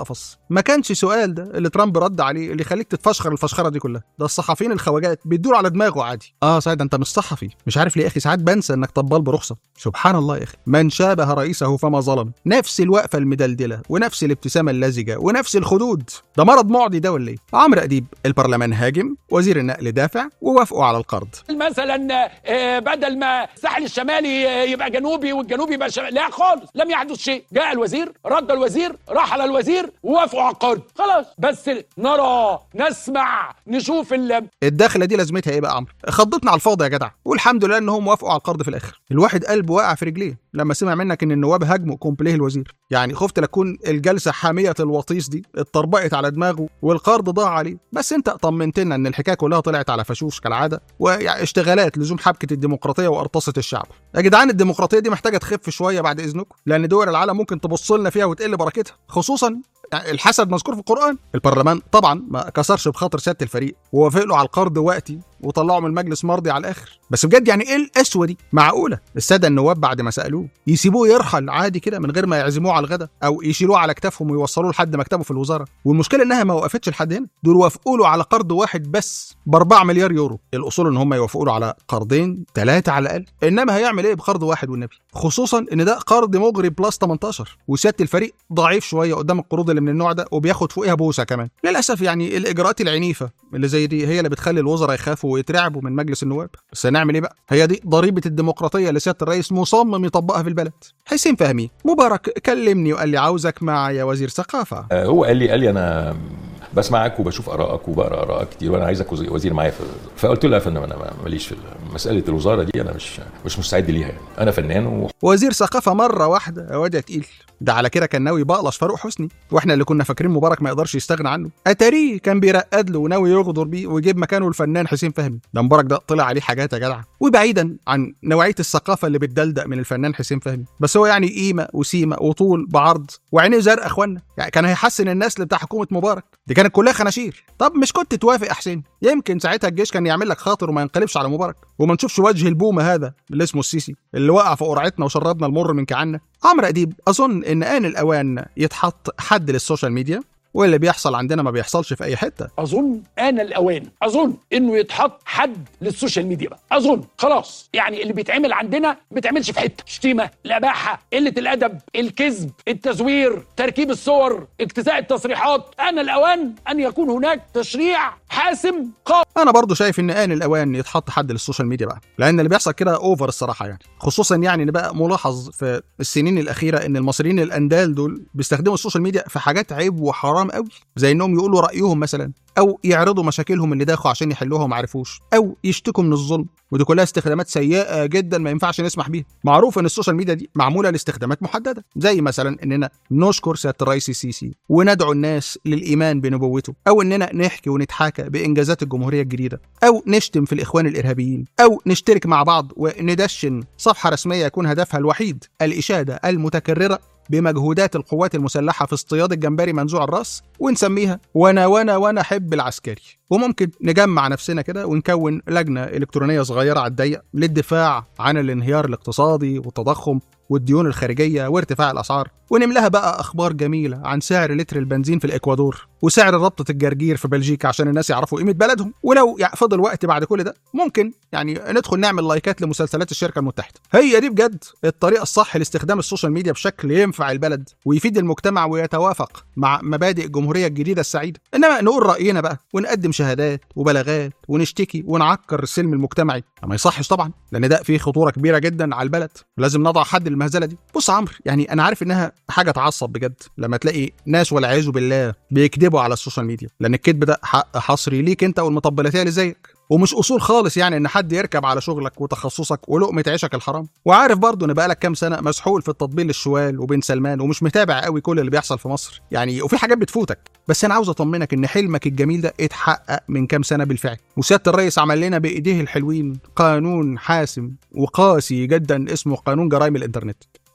A: القفص ما كانش سؤال ده اللي ترامب رد عليه اللي يخليك تتفشخر الفشخره دي كلها ده الصحفيين الخواجات بيدور على دماغه عادي اه سعيد انت مش صحفي مش عارف ليه يا اخي ساعات بنسى انك طبال برخصه سبحان الله يا اخي من شابه رئيسه فما ظلم نفس الوقفه المدلدله ونفس الابتسامه اللزجه ونفس الخدود ده مرض معدي ده ولا ايه عمرو اديب البرلمان هاجم وزير النقل دافع ووافقوا على القرض
N: مثلا آه، بدل ما الساحل الشمالي آه، يبقى جنوبي والجنوبي يبقى شمالي لا خالص لم يحدث شيء جاء الوزير رد الوزير راح على الوزير ووافقوا على القرض خلاص بس نرى نسمع نشوف ال
A: الدخله دي لازمتها ايه بقى يا عمرو خضتنا على الفاضي يا جدع والحمد لله انهم وافقوا على القرض في الاخر الواحد قلبه وقع في رجليه لما سمع منك ان النواب هاجموا كومبليه الوزير يعني خفت لكون الجلسه حاميه الوطيس دي اتطربقت على دماغه والقرض ضاع عليه بس انت طمنتنا ان الحكايه كلها طلعت على فشوش كالعاده واشتغالات لزوم حبكه الديمقراطيه وارتصه الشعب يا جدعان الديمقراطيه دي محتاجه تخف شويه بعد اذنكم لان دول العالم ممكن تبص لنا فيها وتقل بركتها خصوصا الحسد مذكور في القران البرلمان طبعا ما كسرش بخاطر سياده الفريق ووافق له على القرض وقتي وطلعوا من المجلس مرضي على الاخر بس بجد يعني ايه القسوه دي معقوله الساده النواب بعد ما سالوه يسيبوه يرحل عادي كده من غير ما يعزموه على الغداء او يشيلوه على كتافهم ويوصلوه لحد مكتبه في الوزاره والمشكله انها ما وقفتش لحد هنا دول وافقوا له على قرض واحد بس ب 4 مليار يورو الاصول ان هم يوافقوا له على قرضين ثلاثه على الاقل انما هيعمل ايه بقرض واحد والنبي خصوصا ان ده قرض مغري بلس 18 وسياده الفريق ضعيف شويه قدام القروض اللي من النوع ده وبياخد فوقها بوسه كمان للاسف يعني الاجراءات العنيفه اللي زي دي هي اللي بتخلي الوزراء يخافوا ويترعبوا من مجلس النواب بس هنعمل ايه بقى هي دي ضريبه الديمقراطيه اللي سياده الرئيس مصمم يطبقها في البلد حسين فهمي مبارك كلمني وقال لي عاوزك مع يا وزير ثقافه
R: آه، هو قال لي قال لي انا بسمعك وبشوف ارائك وبقرا ارائك كتير وانا عايزك وزي- وزير معايا في فقلت له يا فندم انا ماليش في مساله الوزاره دي انا مش مش مستعد ليها يعني انا فنان و...
A: وزير ثقافه مره واحده يا واد يا تقيل ده على كده كان ناوي بقلش فاروق حسني واحنا اللي كنا فاكرين مبارك ما يقدرش يستغنى عنه اتاريه كان بيرقد له وناوي يغدر بيه ويجيب مكانه الفنان حسين فهمي ده مبارك ده طلع عليه حاجات يا جدع وبعيدا عن نوعيه الثقافه اللي بتدلدق من الفنان حسين فهمي بس هو يعني قيمه وسيمه وطول بعرض وعينيه زرقاء اخوانا يعني كان هيحسن النسل بتاع حكومه مبارك دي كانت كلها خناشير طب مش كنت توافق يا حسين يمكن ساعتها الجيش كان يعمل لك خاطر وما ينقلبش على مبارك وما نشوفش وجه البومه هذا اللي اسمه السيسي اللي وقع في قرعتنا وشربنا المر من كعنا عمرو اديب اظن ان ان الاوان يتحط حد للسوشيال ميديا واللي بيحصل عندنا ما بيحصلش في اي حته
N: اظن انا الاوان اظن انه يتحط حد للسوشيال ميديا بقى اظن خلاص يعني اللي بيتعمل عندنا ما بيتعملش في حته شتيمه الاباحه قله الادب الكذب التزوير تركيب الصور اجتزاء التصريحات انا الاوان ان يكون هناك تشريع حاسم قوي
A: انا برضو شايف ان ان الاوان يتحط حد للسوشيال ميديا بقى لان اللي بيحصل كده اوفر الصراحه يعني خصوصا يعني ان بقى ملاحظ في السنين الاخيره ان المصريين الاندال دول بيستخدموا السوشيال ميديا في حاجات عيب وحرام قوي زي انهم يقولوا رايهم مثلا او يعرضوا مشاكلهم اللي داخوا عشان يحلوها وما عرفوش او يشتكوا من الظلم ودي كلها استخدامات سيئه جدا ما ينفعش نسمح بيها معروف ان السوشيال ميديا دي معموله لاستخدامات محدده زي مثلا اننا نشكر سياده الرئيس السيسي وندعو الناس للايمان بنبوته او اننا نحكي ونتحاكى بانجازات الجمهوريه الجديده او نشتم في الاخوان الارهابيين او نشترك مع بعض وندشن صفحه رسميه يكون هدفها الوحيد الاشاده المتكرره بمجهودات القوات المسلحة في اصطياد الجمبري منزوع الراس ونسميها وانا وانا وانا حب العسكري وممكن نجمع نفسنا كده ونكون لجنة إلكترونية صغيرة على الضيق للدفاع عن الانهيار الاقتصادي والتضخم والديون الخارجية وارتفاع الأسعار ونملاها بقى أخبار جميلة عن سعر لتر البنزين في الإكوادور وسعر ربطة الجرجير في بلجيكا عشان الناس يعرفوا قيمة بلدهم ولو يعني فضل وقت بعد كل ده ممكن يعني ندخل نعمل لايكات لمسلسلات الشركة المتحدة هي دي بجد الطريقة الصح لاستخدام السوشيال ميديا بشكل ينفع البلد ويفيد المجتمع ويتوافق مع مبادئ الجمهورية الجديدة السعيدة إنما نقول رأينا بقى ونقدم شهادات وبلاغات ونشتكي ونعكر السلم المجتمعي ما يصحش طبعا لأن ده فيه خطورة كبيرة جدا على البلد لازم نضع حد للمهزلة دي بص يا عمرو يعني أنا عارف إنها حاجة تعصب بجد لما تلاقي ناس والعياذ بالله بيكذبوا على السوشيال ميديا لأن الكذب ده حق حصري ليك أنت والمطبلاتية اللي زيك ومش اصول خالص يعني ان حد يركب على شغلك وتخصصك ولقمه عيشك الحرام وعارف برضه ان بقالك كام سنه مسحول في التطبيل للشوال وبين سلمان ومش متابع قوي كل اللي بيحصل في مصر يعني وفي حاجات بتفوتك بس انا عاوز اطمنك ان حلمك الجميل ده اتحقق من كام سنه بالفعل وسياده الرئيس عمل لنا بايديه الحلوين قانون حاسم وقاسي جدا اسمه قانون جرائم الانترنت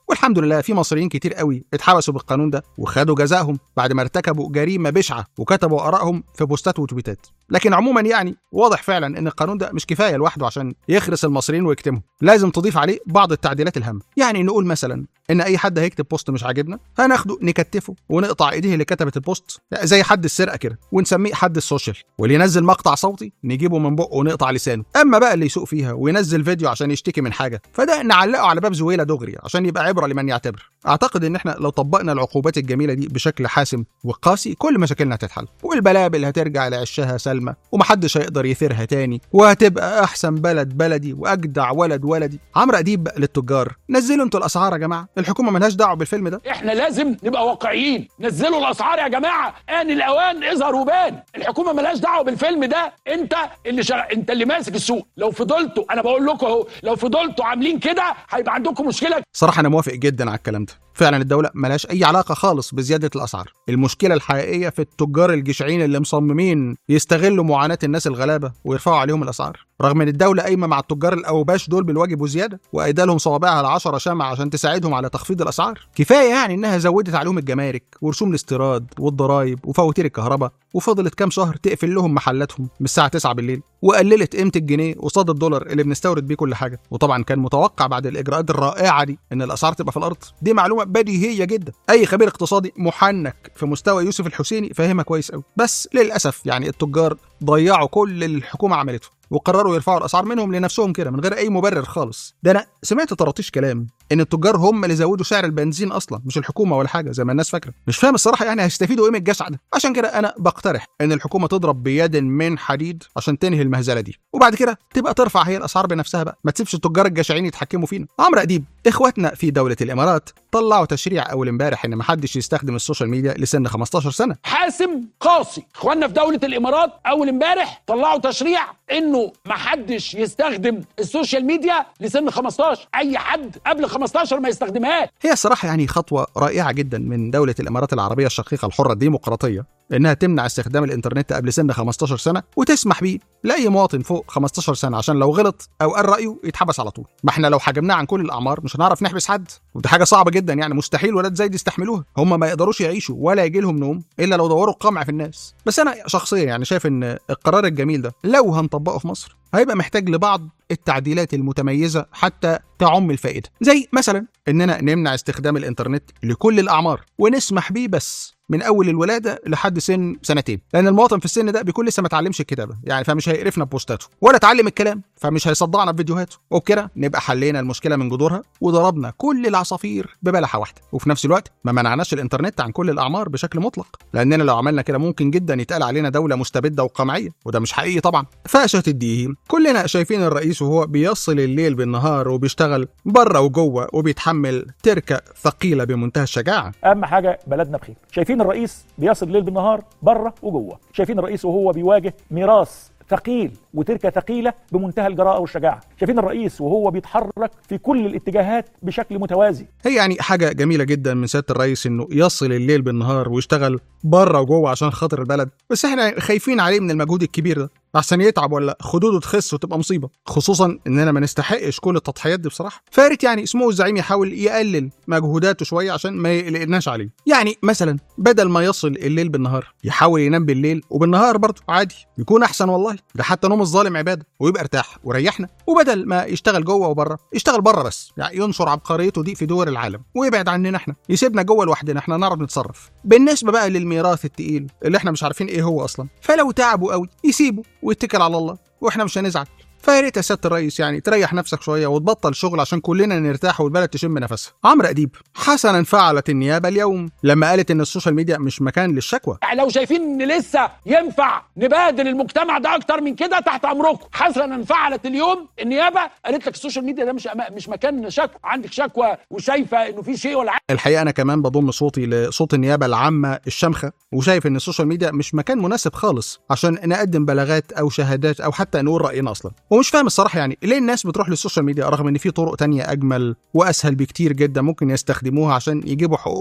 A: والحمد لله في مصريين كتير قوي اتحبسوا بالقانون ده وخدوا جزائهم بعد ما ارتكبوا جريمه بشعه وكتبوا ارائهم في بوستات وتويتات لكن عموما يعني واضح فعلا ان القانون ده مش كفايه لوحده عشان يخرس المصريين ويكتمهم لازم تضيف عليه بعض التعديلات الهامه يعني نقول مثلا ان اي حد هيكتب بوست مش عاجبنا هناخده نكتفه ونقطع ايديه اللي كتبت البوست زي حد السرقه كده ونسميه حد السوشيال واللي ينزل مقطع صوتي نجيبه من بقه ونقطع لسانه اما بقى اللي يسوق فيها وينزل فيديو عشان يشتكي من حاجه فده نعلقه على باب زويله دغري عشان يبقى عبره لمن يعتبر اعتقد ان احنا لو طبقنا العقوبات الجميله دي بشكل حاسم وقاسي كل مشاكلنا هتتحل والبلابل هترجع لعشها سلمى ومحدش هيقدر يثيرها تاني وهتبقى احسن بلد بلدي واجدع ولد ولدي عمرو اديب بقى للتجار نزلوا انتوا الاسعار يا جماعه الحكومه ملهاش دعوه بالفيلم ده
N: احنا لازم نبقى واقعيين نزلوا الاسعار يا جماعه ان الاوان اظهر وبان الحكومه ملهاش دعوه بالفيلم ده انت اللي شغ... انت اللي ماسك السوق لو فضلتوا انا بقول لكم اهو لو فضلتوا عاملين كده هيبقى عندكم مشكله
A: صراحه انا موافق جدا على الكلام ده فعلا الدولة ملهاش أي علاقة خالص بزيادة الأسعار المشكلة الحقيقية في التجار الجشعين اللي مصممين يستغلوا معاناة الناس الغلابة ويرفعوا عليهم الأسعار رغم ان الدولة قايمة مع التجار الأوباش دول بالواجب وزيادة وأيدا لهم صوابعها العشرة شمع عشان تساعدهم على تخفيض الأسعار كفاية يعني إنها زودت عليهم الجمارك ورسوم الاستيراد والضرايب وفواتير الكهرباء وفضلت كام شهر تقفل لهم محلاتهم من الساعة 9 بالليل وقللت قيمة الجنيه قصاد الدولار اللي بنستورد بيه كل حاجة وطبعا كان متوقع بعد الإجراءات الرائعة دي إن الأسعار تبقى في الأرض دي معلومة بديهية جدا أي خبير اقتصادي محنك في مستوى يوسف الحسيني فاهمها كويس قوي بس للأسف يعني التجار ضيعوا كل اللي الحكومة عملته وقرروا يرفعوا الاسعار منهم لنفسهم كده من غير اي مبرر خالص ده انا سمعت طراطيش كلام ان التجار هم اللي زودوا سعر البنزين اصلا مش الحكومه ولا حاجه زي ما الناس فاكره مش فاهم الصراحه يعني هيستفيدوا ايه من الجشع ده عشان كده انا بقترح ان الحكومه تضرب بيد من حديد عشان تنهي المهزله دي وبعد كده تبقى ترفع هي الاسعار بنفسها بقى ما تسيبش التجار الجشعين يتحكموا فينا عمرو اديب اخواتنا في دوله الامارات طلعوا تشريع اول امبارح ان ما حدش يستخدم السوشيال ميديا لسن 15 سنه
N: حاسم قاسي اخواننا في دوله الامارات اول امبارح طلعوا تشريع انه ما حدش يستخدم السوشيال ميديا لسن 15 اي حد قبل 15 ما يستخدمهاش
A: هي الصراحه يعني خطوه رائعه جدا من دوله الامارات العربيه الشقيقه الحره الديمقراطيه انها تمنع استخدام الانترنت قبل سن 15 سنه وتسمح بيه لاي مواطن فوق 15 سنه عشان لو غلط او قال رايه يتحبس على طول ما احنا لو حجمناه عن كل الاعمار مش هنعرف نحبس حد ودي حاجه صعبه جدا يعني مستحيل ولاد زايد يستحملوها هم ما يقدروش يعيشوا ولا يجي لهم نوم الا لو دوروا القمع في الناس بس انا شخصيا يعني شايف ان القرار الجميل ده لو هنطبقه في مصر هيبقى محتاج لبعض التعديلات المتميزه حتى تعم الفائده زي مثلا اننا نمنع استخدام الانترنت لكل الاعمار ونسمح بيه بس من اول الولاده لحد سن سنتين لان المواطن في السن ده بيكون لسه ما اتعلمش الكتابه يعني فمش هيقرفنا ببوستاته ولا اتعلم الكلام فمش هيصدعنا بفيديوهاته وبكده نبقى حلينا المشكله من جذورها وضربنا كل العصافير ببلحه واحده وفي نفس الوقت ما منعناش الانترنت عن كل الاعمار بشكل مطلق لاننا لو عملنا كده ممكن جدا يتقال علينا دوله مستبده وقمعيه وده مش حقيقي طبعا فاشة الديهم كلنا شايفين الرئيس وهو بيصل الليل بالنهار وبيشتغل بره وجوه وبيتحمل تركه ثقيله بمنتهى الشجاعه
Q: اهم حاجه بلدنا بخير شايفين الرئيس بيصل الليل بالنهار بره وجوه شايفين الرئيس وهو بيواجه ميراث ثقيل وتركه ثقيله بمنتهى الجراءه والشجاعه شايفين الرئيس وهو بيتحرك في كل الاتجاهات بشكل متوازي
A: هي يعني حاجه جميله جدا من سياده الرئيس انه يصل الليل بالنهار ويشتغل بره وجوه عشان خاطر البلد بس احنا خايفين عليه من المجهود الكبير ده احسن يتعب ولا خدوده تخس وتبقى مصيبه خصوصا اننا ما نستحقش كل التضحيات دي بصراحه فارت يعني اسمه الزعيم يحاول يقلل مجهوداته شويه عشان ما يقلقناش عليه يعني مثلا بدل ما يصل الليل بالنهار يحاول ينام بالليل وبالنهار برضه عادي يكون احسن والله ده حتى نوم الظالم عباده ويبقى ارتاح وريحنا وبدل ما يشتغل جوه وبره يشتغل بره بس يعني ينشر عبقريته دي في دول العالم ويبعد عننا احنا يسيبنا جوه لوحدنا احنا نعرف نتصرف بالنسبه بقى للميراث التقيل اللي احنا مش عارفين ايه هو اصلا فلو تعبوا قوي يسيبوا ويتكل على الله واحنا مش هنزعل فيا ريت يا سياده الرئيس يعني تريح نفسك شويه وتبطل شغل عشان كلنا نرتاح والبلد تشم نفسها. عمرو اديب حسنا فعلت النيابه اليوم لما قالت ان السوشيال ميديا مش مكان للشكوى.
N: يعني لو شايفين ان لسه ينفع نبادل المجتمع ده اكتر من كده تحت امركم حسنا فعلت اليوم النيابه قالت لك السوشيال ميديا ده مش مش مكان شكوى عندك شكوى وشايفه انه في شيء ولا
A: الحقيقه انا كمان بضم صوتي لصوت النيابه العامه الشامخه وشايف ان السوشيال ميديا مش مكان مناسب خالص عشان نقدم بلاغات او شهادات او حتى نقول راينا اصلا. ومش فاهم الصراحه يعني ليه الناس بتروح للسوشيال ميديا رغم ان في طرق تانية اجمل واسهل بكتير جدا ممكن يستخدموها عشان يجيبوا حقوقهم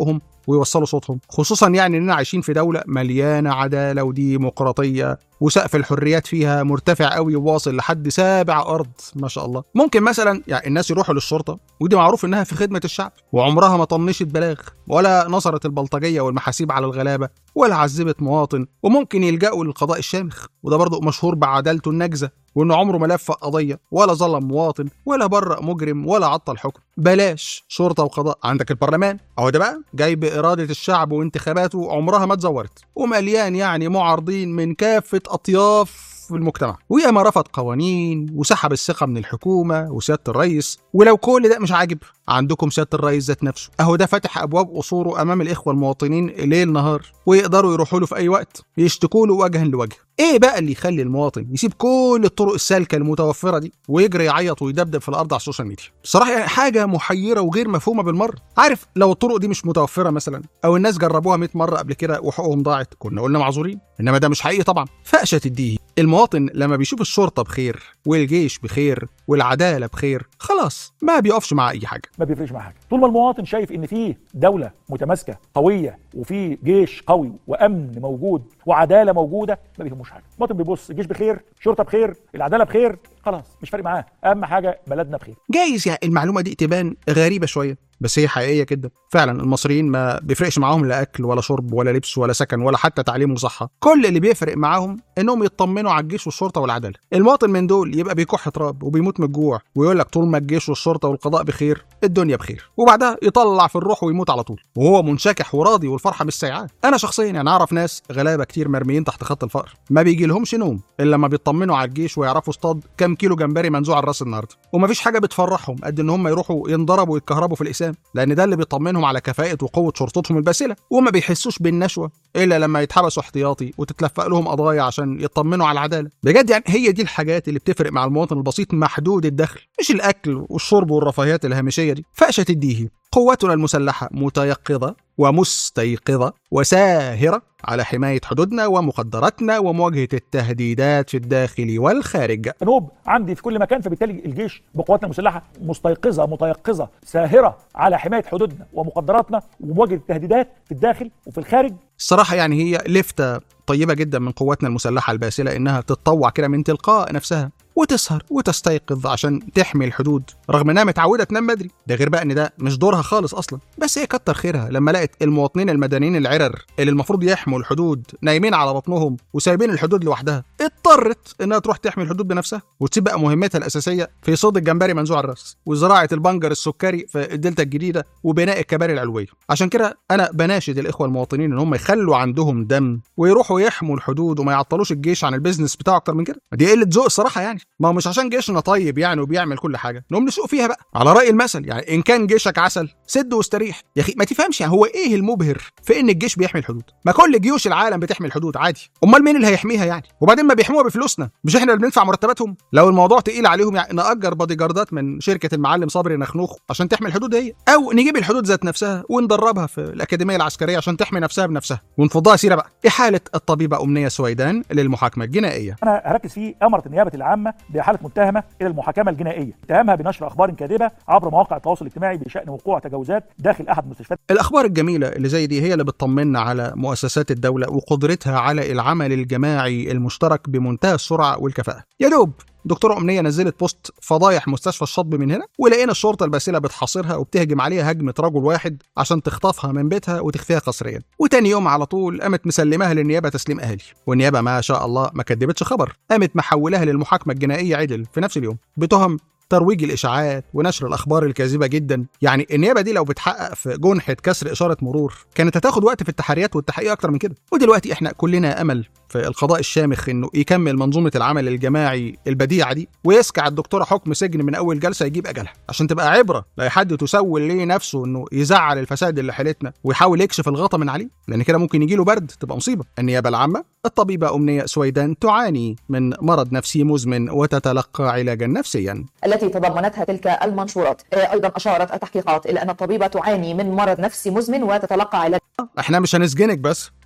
A: ويوصلوا صوتهم خصوصا يعني اننا عايشين في دوله مليانه عداله وديمقراطيه وسقف الحريات فيها مرتفع قوي وواصل لحد سابع ارض ما شاء الله ممكن مثلا يعني الناس يروحوا للشرطه ودي معروف انها في خدمه الشعب وعمرها ما طنشت بلاغ ولا نصرت البلطجيه والمحاسيب على الغلابه ولا عذبت مواطن وممكن يلجأوا للقضاء الشامخ وده برضه مشهور بعدالته النجزه وانه عمره ما لف قضيه ولا ظلم مواطن ولا برأ مجرم ولا عطل حكم بلاش شرطه وقضاء عندك البرلمان اهو ده بقى جاي باراده الشعب وانتخاباته عمرها ما اتزورت ومليان يعني معارضين من كافه اطياف في المجتمع وياما رفض قوانين وسحب الثقه من الحكومه وسياده الرئيس ولو كل ده مش عاجب عندكم سياده الرئيس ذات نفسه اهو ده فاتح ابواب قصوره امام الاخوه المواطنين ليل نهار ويقدروا يروحوا له في اي وقت يشتكوا له وجها لوجه ايه بقى اللي يخلي المواطن يسيب كل الطرق السالكه المتوفره دي ويجري يعيط ويدبدب في الارض على السوشيال ميديا بصراحه يعني حاجه محيره وغير مفهومه بالمره عارف لو الطرق دي مش متوفره مثلا او الناس جربوها 100 مره قبل كده وحقوقهم ضاعت كنا قلنا معذورين انما ده مش حقيقي طبعا فقشه تديه المواطن لما بيشوف الشرطه بخير والجيش بخير والعداله بخير خلاص ما بيقفش مع اي حاجه
Q: ما بيفرقش مع حاجه طول ما المواطن شايف ان في دوله متماسكه قويه وفي جيش قوي وامن موجود وعداله موجوده ما بيهموش حاجه المواطن بيبص الجيش بخير شرطه بخير العداله بخير خلاص مش فارق معاه اهم حاجه بلدنا بخير
A: جايز يعني المعلومه دي تبان غريبه شويه بس هي حقيقيه جدا فعلا المصريين ما بيفرقش معاهم لا اكل ولا شرب ولا لبس ولا سكن ولا حتى تعليم وصحه كل اللي بيفرق معاهم انهم يطمنوا على الجيش والشرطه والعداله المواطن من دول يبقى بيكح تراب وبيموت من الجوع ويقول لك طول ما الجيش والشرطه والقضاء بخير الدنيا بخير وبعدها يطلع في الروح ويموت على طول وهو منشكح وراضي والفرحه مش سايعاه انا شخصيا يعني اعرف ناس غلابه كتير مرميين تحت خط الفقر ما بيجي لهمش نوم الا لما بيطمنوا على الجيش ويعرفوا اصطاد كام كيلو جمبري منزوع على الراس النهارده ومفيش حاجه بتفرحهم قد ان هم يروحوا ينضربوا ويتكهربوا في الاقسام لان ده اللي بيطمنهم على كفاءه وقوه شرطتهم الباسله وما بيحسوش بالنشوه الا لما يتحبسوا احتياطي وتتلفق لهم قضايا عشان يطمنوا على العداله بجد يعني هي دي الحاجات اللي بتفرق مع المواطن البسيط محدود الدخل مش الاكل والشرب والرفاهيات الهامشيه دي فقشه الديهي قواتنا المسلحه متيقظه ومستيقظه وساهره على حمايه حدودنا ومقدراتنا ومواجهه التهديدات في الداخل والخارج
Q: جنوب عندي في كل مكان فبالتالي الجيش بقواتنا المسلحه مستيقظه متيقظه ساهره على حمايه حدودنا ومقدراتنا ومواجهه التهديدات في الداخل وفي الخارج
A: الصراحه يعني هي لفته طيبه جدا من قواتنا المسلحه الباسله انها تتطوع كده من تلقاء نفسها وتسهر وتستيقظ عشان تحمي الحدود رغم انها متعوده تنام بدري ده غير بقى ان ده مش دورها خالص اصلا بس هي كتر خيرها لما لقت المواطنين المدنيين العرر اللي المفروض يحموا الحدود نايمين على بطنهم وسايبين الحدود لوحدها اضطرت انها تروح تحمي الحدود بنفسها وتسيب بقى مهمتها الاساسيه في صيد الجمبري منزوع الراس وزراعه البنجر السكري في الدلتا الجديده وبناء الكباري العلويه عشان كده انا بناشد الاخوه المواطنين ان هم يخلوا عندهم دم ويروحوا يحموا الحدود وما يعطلوش الجيش عن البيزنس بتاعه اكتر من كده دي قله ذوق الصراحه يعني ما هو مش عشان جيشنا طيب يعني وبيعمل كل حاجه نقوم نسوق فيها بقى على راي المثل يعني ان كان جيشك عسل سد واستريح يا اخي ما تفهمش يعني هو ايه المبهر في ان الجيش بيحمي الحدود ما كل جيوش العالم بتحمي الحدود عادي امال مين اللي هيحميها يعني وبعدين ما بيحموها بفلوسنا مش احنا اللي بندفع مرتباتهم لو الموضوع تقيل عليهم يعني نأجر بادي جاردات من شركه المعلم صبري نخنوخ عشان تحمي الحدود هي او نجيب الحدود ذات نفسها وندربها في الاكاديميه العسكريه عشان تحمي نفسها بنفسها ونفضها سيره بقى احاله الطبيبه امنيه سويدان للمحاكمه الجنائيه
Q: انا هركز فيه امرت النيابه العامه بحاله متهمه الى المحاكمه الجنائيه اتهامها بنشر اخبار كاذبه عبر مواقع التواصل الاجتماعي بشان وقوع تجاوزات داخل احد المستشفيات
A: الاخبار الجميله اللي زي دي هي اللي بتطمنا على مؤسسات الدوله وقدرتها على العمل الجماعي المشترك بمنتهى السرعه والكفاءه يا دوب دكتورة أمنية نزلت بوست فضايح مستشفى الشطب من هنا ولقينا الشرطة الباسلة بتحاصرها وبتهجم عليها هجمة رجل واحد عشان تخطفها من بيتها وتخفيها قسريا وتاني يوم على طول قامت مسلماها للنيابة تسليم أهلي والنيابة ما شاء الله ما كدبتش خبر قامت محولها للمحاكمة الجنائية عدل في نفس اليوم بتهم ترويج الاشاعات ونشر الاخبار الكاذبه جدا يعني النيابه دي لو بتحقق في جنحه كسر اشاره مرور كانت هتاخد وقت في التحريات والتحقيق اكتر من كده ودلوقتي احنا كلنا امل في القضاء الشامخ انه يكمل منظومه العمل الجماعي البديعه دي ويسكع الدكتوره حكم سجن من اول جلسه يجيب اجلها عشان تبقى عبره لاي حد تسول ليه نفسه انه يزعل الفساد اللي حيلتنا ويحاول يكشف الغطا من عليه لان كده ممكن يجي له برد تبقى مصيبه النيابه العامه الطبيبه امنيه سويدان تعاني من مرض نفسي مزمن وتتلقى علاجا نفسيا
K: التي تضمنتها تلك المنشورات ايضا اشارت التحقيقات الى ان الطبيبه تعاني من مرض نفسي مزمن وتتلقى علاج
A: احنا مش هنسجنك بس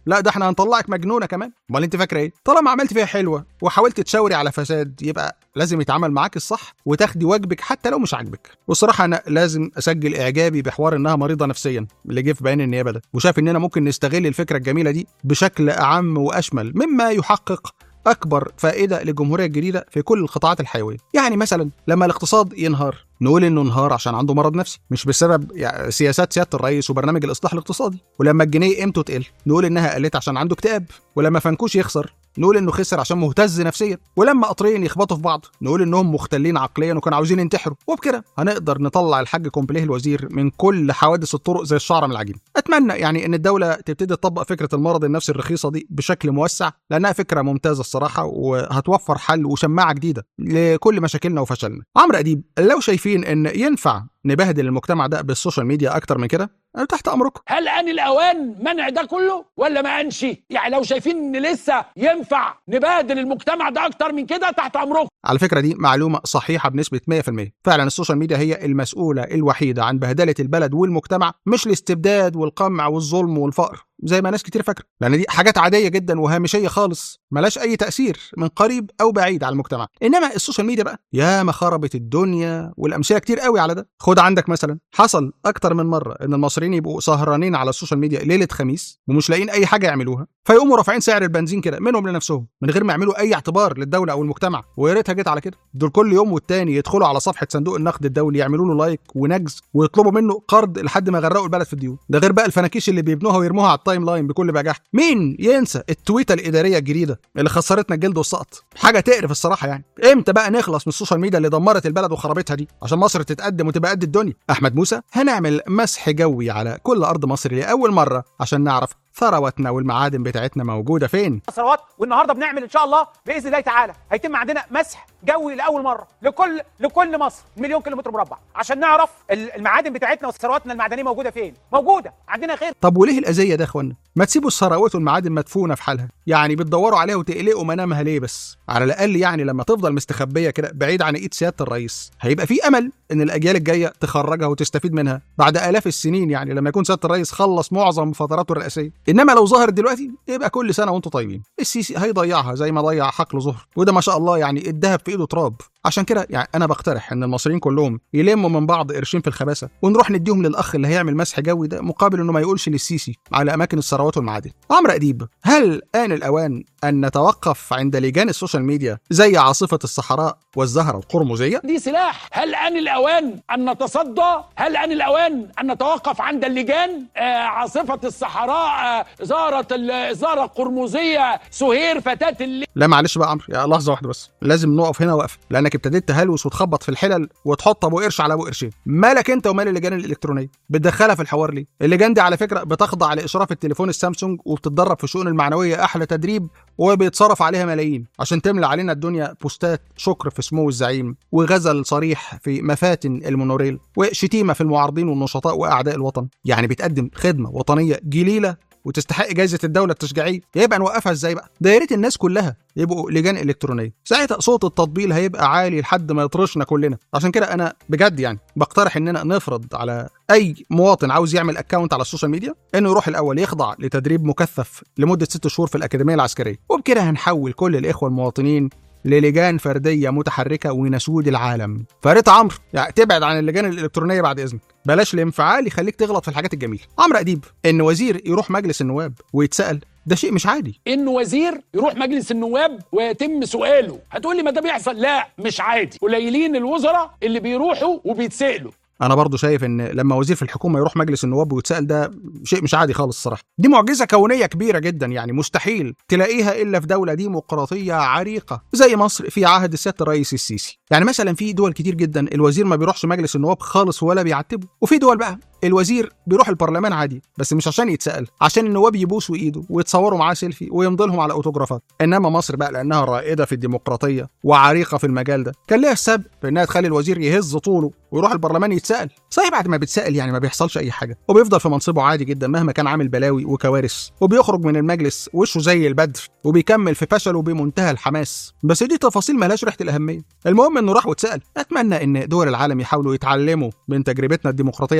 A: لا ده احنا هنطلعك مجنونه كمان امال انت فاكره ايه طالما عملت فيها حلوه وحاولت تشاوري على فساد يبقى لازم يتعامل معاك الصح وتاخدي واجبك حتى لو مش عاجبك والصراحه انا لازم اسجل اعجابي بحوار انها مريضه نفسيا اللي جه في بيان النيابه ده وشاف اننا ممكن نستغل الفكره الجميله دي بشكل اعم واشمل مما يحقق اكبر فائده للجمهوريه الجديده في كل القطاعات الحيويه يعني مثلا لما الاقتصاد ينهار نقول انه انهار عشان عنده مرض نفسي مش بسبب يعني سياسات سياده الرئيس وبرنامج الاصلاح الاقتصادي ولما الجنيه قيمته تقل نقول انها قلت عشان عنده اكتئاب ولما فنكوش يخسر نقول انه خسر عشان مهتز نفسيا ولما قطرين يخبطوا في بعض نقول انهم مختلين عقليا وكانوا عاوزين ينتحروا وبكده هنقدر نطلع الحاج كومبليه الوزير من كل حوادث الطرق زي الشعره من العجين اتمنى يعني ان الدوله تبتدي تطبق فكره المرض النفسي الرخيصه دي بشكل موسع لانها فكره ممتازه الصراحه وهتوفر حل وشماعه جديده لكل مشاكلنا وفشلنا عمرو اديب لو شايفين ان ينفع نبهدل المجتمع ده بالسوشيال ميديا اكتر من كده انا تحت امركم
N: هل ان الاوان منع ده كله ولا ما انشي يعني لو شايفين ان لسه ينفع نبادل المجتمع ده اكتر من كده تحت امركم
A: على فكره دي معلومه صحيحه بنسبه 100% فعلا السوشيال ميديا هي المسؤوله الوحيده عن بهدله البلد والمجتمع مش الاستبداد والقمع والظلم والفقر زي ما ناس كتير فاكره لان دي حاجات عاديه جدا وهامشيه خالص ملاش اي تاثير من قريب او بعيد على المجتمع انما السوشيال ميديا بقى يا ما خربت الدنيا والامثله كتير قوي على ده خد عندك مثلا حصل اكتر من مره ان المصريين يبقوا سهرانين على السوشيال ميديا ليله خميس ومش لاقيين اي حاجه يعملوها فيقوموا رافعين سعر البنزين كده منهم لنفسهم من غير ما يعملوا اي اعتبار للدوله او المجتمع ويا ريتها جت على كده دول كل يوم والتاني يدخلوا على صفحه صندوق النقد الدولي يعملوا له لايك ونجز ويطلبوا منه قرض لحد ما يغرقوا البلد في الديون ده غير بقى الفناكيش اللي بيبنوها ويرموها على التايم لاين بكل بجاحه مين ينسى التويته الاداريه الجديده اللي خسرتنا الجلد والسقط حاجه تقرف الصراحه يعني امتى بقى نخلص من السوشيال ميديا اللي دمرت البلد وخربتها دي عشان مصر تتقدم وتبقى قد الدنيا احمد موسى هنعمل مسح جوي على كل ارض مصر لاول مره عشان نعرف ثروتنا والمعادن بتاعتنا موجوده فين
F: ثروات والنهارده بنعمل ان شاء الله باذن الله تعالى هيتم عندنا مسح جوي لاول مره لكل لكل مصر مليون كيلومتر مربع عشان نعرف المعادن بتاعتنا وثرواتنا المعدنيه موجوده فين موجوده عندنا خير
A: طب وليه الاذيه ده يا اخوانا ما تسيبوا الثروات والمعادن مدفونه في حالها يعني بتدوروا عليها وتقلقوا منامها ليه بس على الاقل يعني لما تفضل مستخبيه كده بعيد عن ايد سياده الرئيس هيبقى في امل ان الاجيال الجايه تخرجها وتستفيد منها بعد الاف السنين يعني لما يكون سياده الرئيس خلص معظم فتراته الرئاسيه انما لو ظهرت دلوقتي يبقى كل سنه وانتم طيبين السيسي هيضيعها زي ما ضيع حقل ظهر وده ما شاء الله يعني الذهب في ايده تراب عشان كده يعني انا بقترح ان المصريين كلهم يلموا من بعض قرشين في الخباثه ونروح نديهم للاخ اللي هيعمل مسح جوي ده مقابل انه ما يقولش للسيسي على اماكن الثروات والمعادن عمرو اديب هل ان الاوان ان نتوقف عند لجان السوشيال ميديا زي عاصفه الصحراء والزهره القرمزيه
N: دي سلاح هل ان الاوان ان نتصدى هل ان الاوان ان نتوقف عند اللجان آه عاصفه الصحراء آه زهره الزهره القرمزيه سهير فتاه الليل
A: لا معلش بقى عمرو يا لحظه واحده بس لازم نقف هنا وقفه لانك ابتديت تهلوس وتخبط في الحلل وتحط ابو قرش على ابو قرشين مالك انت ومال اللجان الالكترونيه بتدخلها في الحوار ليه اللجان دي على فكره بتخضع لاشراف التليفون السامسونج وبتتدرب في الشؤون المعنويه احلى تدريب وبيتصرف عليها ملايين عشان تملى علينا الدنيا بوستات شكر في سمو الزعيم وغزل صريح في مفاتن المونوريل وشتيمه في المعارضين والنشطاء واعداء الوطن يعني بتقدم خدمه وطنيه جليله وتستحق جائزه الدوله التشجيعيه يبقى نوقفها ازاي بقى ده يا ريت الناس كلها يبقوا لجان الكترونيه ساعتها صوت التطبيل هيبقى عالي لحد ما يطرشنا كلنا عشان كده انا بجد يعني بقترح اننا نفرض على اي مواطن عاوز يعمل اكونت على السوشيال ميديا انه يروح الاول يخضع لتدريب مكثف لمده ست شهور في الاكاديميه العسكريه وبكده هنحول كل الاخوه المواطنين للجان فرديه متحركه ونسود العالم فريت عمرو يعني تبعد عن اللجان الالكترونيه بعد اذنك بلاش الانفعال يخليك تغلط في الحاجات الجميله عمرو اديب ان وزير يروح مجلس النواب ويتسال ده شيء مش عادي
N: ان وزير يروح مجلس النواب ويتم سؤاله هتقول لي ما ده بيحصل لا مش عادي قليلين الوزراء اللي بيروحوا وبيتسالوا
A: انا برضو شايف ان لما وزير في الحكومه يروح مجلس النواب ويتسال ده شيء مش عادي خالص الصراحه دي معجزه كونيه كبيره جدا يعني مستحيل تلاقيها الا في دوله ديمقراطيه عريقه زي مصر في عهد سياده الرئيس السيسي يعني مثلا في دول كتير جدا الوزير ما بيروحش مجلس النواب خالص ولا بيعتبه وفي دول بقى الوزير بيروح البرلمان عادي بس مش عشان يتسال عشان النواب يبوسوا ايده ويتصوروا معاه سيلفي ويمضي لهم على اوتوجرافات انما مصر بقى لانها رائده في الديمقراطيه وعريقه في المجال ده كان ليها السبب في انها تخلي الوزير يهز طوله ويروح البرلمان يتسال صحيح بعد ما بيتسال يعني ما بيحصلش اي حاجه وبيفضل في منصبه عادي جدا مهما كان عامل بلاوي وكوارث وبيخرج من المجلس وشه زي البدر وبيكمل في فشله بمنتهى الحماس بس دي تفاصيل ملهاش ريحه الاهميه المهم انه راح واتسال اتمنى ان دول العالم يحاولوا يتعلموا من تجربتنا الديمقراطيه الفريده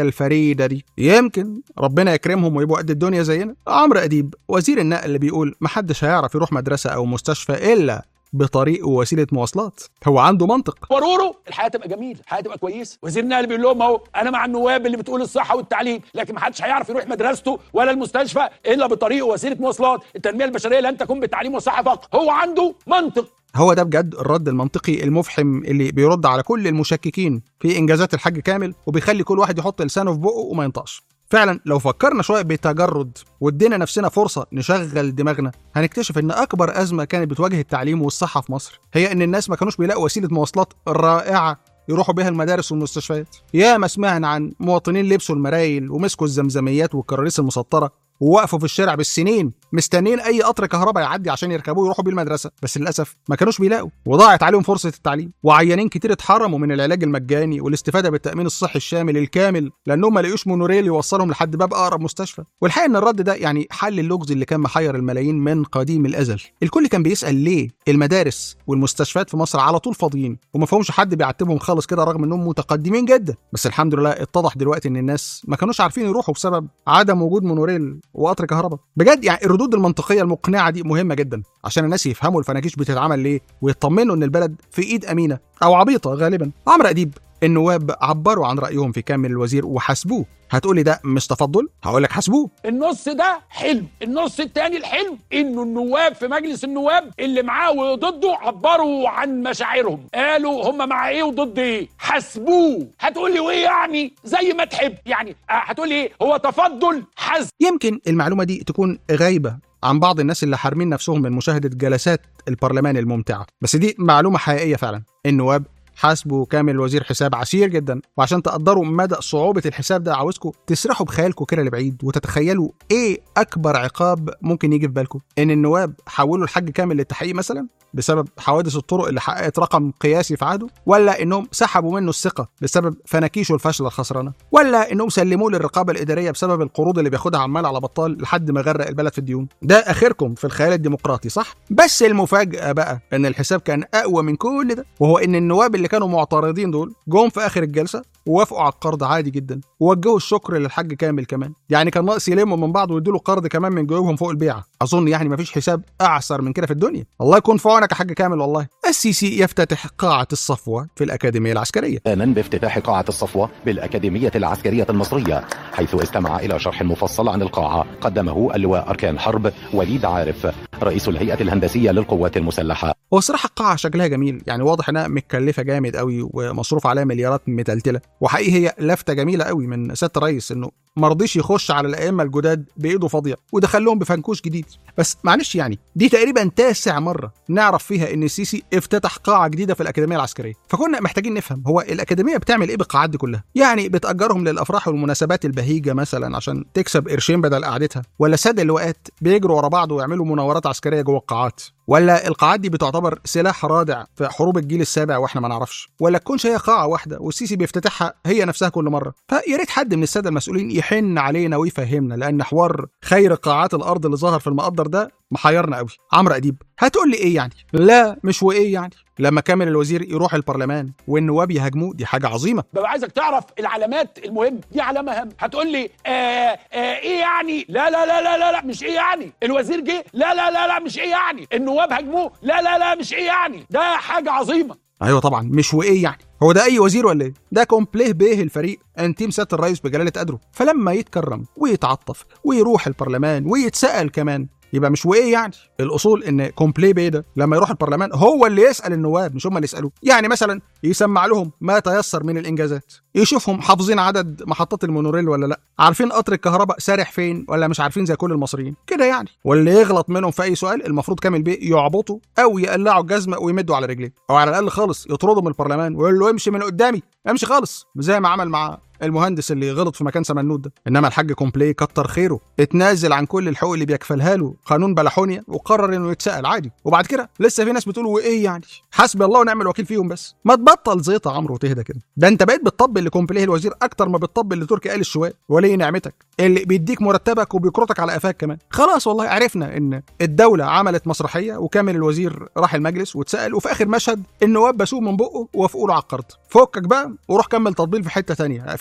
A: الجديده دي يمكن ربنا يكرمهم ويبقوا قد الدنيا زينا عمرو اديب وزير النقل اللي بيقول محدش هيعرف يروح مدرسه او مستشفى الا بطريق ووسيله مواصلات هو عنده منطق
N: ورورو الحياه تبقى جميله الحياه تبقى كويسه وزير النقل بيقول لهم اهو انا مع النواب اللي بتقول الصحه والتعليم لكن ما حدش هيعرف يروح مدرسته ولا المستشفى الا بطريق ووسيله مواصلات التنميه البشريه لن تكون بالتعليم والصحه فقط هو عنده منطق
A: هو ده بجد الرد المنطقي المفحم اللي بيرد على كل المشككين في انجازات الحاج كامل وبيخلي كل واحد يحط لسانه في بقه وما ينطقش فعلا لو فكرنا شويه بتجرد وادينا نفسنا فرصه نشغل دماغنا هنكتشف ان اكبر ازمه كانت بتواجه التعليم والصحه في مصر هي ان الناس ما كانوش بيلاقوا وسيله مواصلات رائعه يروحوا بيها المدارس والمستشفيات يا ما سمعنا عن مواطنين لبسوا المرايل ومسكوا الزمزميات والكراريس المسطره ووقفوا في الشارع بالسنين مستنيين اي قطر كهرباء يعدي عشان يركبوه يروحوا بيه المدرسه بس للاسف ما كانوش بيلاقوا وضاعت عليهم فرصه التعليم وعيانين كتير اتحرموا من العلاج المجاني والاستفاده بالتامين الصحي الشامل الكامل لانهم ما لقوش مونوريل يوصلهم لحد باب اقرب مستشفى والحقيقه ان الرد ده يعني حل اللغز اللي كان محير الملايين من قديم الازل الكل كان بيسال ليه المدارس والمستشفيات في مصر على طول فاضيين وما فيهمش حد بيعتبهم خالص كده رغم انهم متقدمين جدا بس الحمد لله اتضح دلوقتي ان الناس ما كانوش عارفين يروحوا بسبب عدم وجود مونوريل وقطر كهرباء بجد يعني الردود المنطقيه المقنعه دي مهمه جدا عشان الناس يفهموا الفناكيش بتتعمل ليه ويطمنوا ان البلد في ايد امينه او عبيطه غالبا عمرو اديب النواب عبروا عن رايهم في كامل الوزير وحاسبوه هتقولي ده مش تفضل هقول لك حاسبوه
N: النص ده حلو النص التاني الحلو انه النواب في مجلس النواب اللي معاه وضده عبروا عن مشاعرهم قالوا هم مع ايه وضد ايه حاسبوه هتقولي وايه يعني زي ما تحب يعني هتقولي ايه هو تفضل حسب
A: يمكن المعلومه دي تكون غايبه عن بعض الناس اللي حارمين نفسهم من مشاهده جلسات البرلمان الممتعه بس دي معلومه حقيقيه فعلا النواب حاسبوا كامل الوزير حساب عسير جدا وعشان تقدروا مدى صعوبة الحساب ده عاوزكم تسرحوا بخيالكم كده لبعيد وتتخيلوا ايه اكبر عقاب ممكن يجي في بالكم ان النواب حولوا الحاج كامل للتحقيق مثلا بسبب حوادث الطرق اللي حققت رقم قياسي في عهده ولا انهم سحبوا منه الثقه بسبب فناكيشه الفاشله الخسرانه ولا انهم سلموه للرقابه الاداريه بسبب القروض اللي بياخدها عمال على بطال لحد ما غرق البلد في الديون ده اخركم في الخيال الديمقراطي صح بس المفاجاه بقى ان الحساب كان اقوى من كل ده وهو ان النواب اللي كانوا معترضين دول جم في اخر الجلسه ووافقوا على القرض عادي جدا ووجهوا الشكر للحاج كامل كمان يعني كان ناقص يلموا من بعض ويدوا له قرض كمان من جيوبهم فوق البيعه اظن يعني مفيش حساب اعسر من كده في الدنيا الله يكون في عونك يا حاج كامل والله السيسي يفتتح قاعه الصفوه في الاكاديميه العسكريه
S: اعلان بافتتاح قاعه الصفوه بالاكاديميه العسكريه المصريه حيث استمع الى شرح مفصل عن القاعه قدمه اللواء اركان حرب وليد عارف رئيس الهيئه الهندسيه للقوات المسلحه
A: هو الصراحه القاعه شكلها جميل يعني واضح انها متكلفه جامد قوي ومصروف عليها مليارات متلتله وحقيقي هي لفته جميله قوي من سياده الرئيس انه ما رضيش يخش على الائمه الجداد بايده فاضيه ودخلهم بفنكوش جديد بس معلش يعني دي تقريبا تاسع مره نعرف فيها ان السيسي افتتح قاعه جديده في الاكاديميه العسكريه فكنا محتاجين نفهم هو الاكاديميه بتعمل ايه بالقاعات دي كلها يعني بتاجرهم للافراح والمناسبات البهيجه مثلا عشان تكسب قرشين بدل قعدتها ولا ساده اللواءات بيجروا ورا بعض ويعملوا مناورات عسكريه جوه القاعات ولا القاعات دي بتعتبر سلاح رادع في حروب الجيل السابع واحنا ما نعرفش ولا تكونش هي قاعه واحده والسيسي بيفتتحها هي نفسها كل مره فيا ريت حد من الساده المسؤولين يحن علينا ويفهمنا لان حوار خير قاعات الارض اللي ظهر في المقدر ده محيرنا قوي عمرو اديب هتقول لي ايه يعني لا مش وايه يعني لما كامل الوزير يروح البرلمان والنواب يهاجموه دي حاجه عظيمه
N: ببقى عايزك تعرف العلامات المهمه دي علامه هام هتقول لي آه آه ايه يعني لا لا لا لا لا لا مش ايه يعني الوزير جه لا لا لا لا مش ايه يعني النواب هاجموه لا لا لا مش ايه يعني ده حاجه عظيمه
A: ايوه طبعا مش وايه يعني هو ده اي وزير ولا ايه ده كومبليه به الفريق انتيم سياده الرئيس بجلاله قدره فلما يتكرم ويتعطف ويروح البرلمان ويتسال كمان يبقى مش وايه يعني الاصول ان كومبلي بيه ده لما يروح البرلمان هو اللي يسال النواب مش هم اللي يسالوه يعني مثلا يسمع لهم ما تيسر من الانجازات يشوفهم حافظين عدد محطات المونوريل ولا لا عارفين قطر الكهرباء سارح فين ولا مش عارفين زي كل المصريين كده يعني واللي يغلط منهم في اي سؤال المفروض كامل بيه يعبطه او يقلعوا الجزمه ويمدوا على رجليه او على الاقل خالص يطردوا من البرلمان ويقول له امشي من قدامي امشي خالص زي ما عمل مع المهندس اللي غلط في مكان سمنود ده انما الحاج كومبلي كتر خيره اتنازل عن كل الحقوق اللي بيكفلها له قانون بلحونيا وقرر انه يتسال عادي وبعد كده لسه في ناس بتقول وايه يعني حسبي الله ونعم الوكيل فيهم بس ما تبطل زيطه عمرو وتهدى كده ده انت بقيت بتطبل لكومبليه الوزير اكتر ما بتطبل لتركي آل الشوال ولي نعمتك اللي بيديك مرتبك وبيكرتك على قفاك كمان خلاص والله عرفنا ان الدوله عملت مسرحيه وكامل الوزير راح المجلس واتسال وفي اخر مشهد النواب بسوه من بقه ووافقوا له على القرض فكك بقى وروح كمل تطبيل في حته تانية في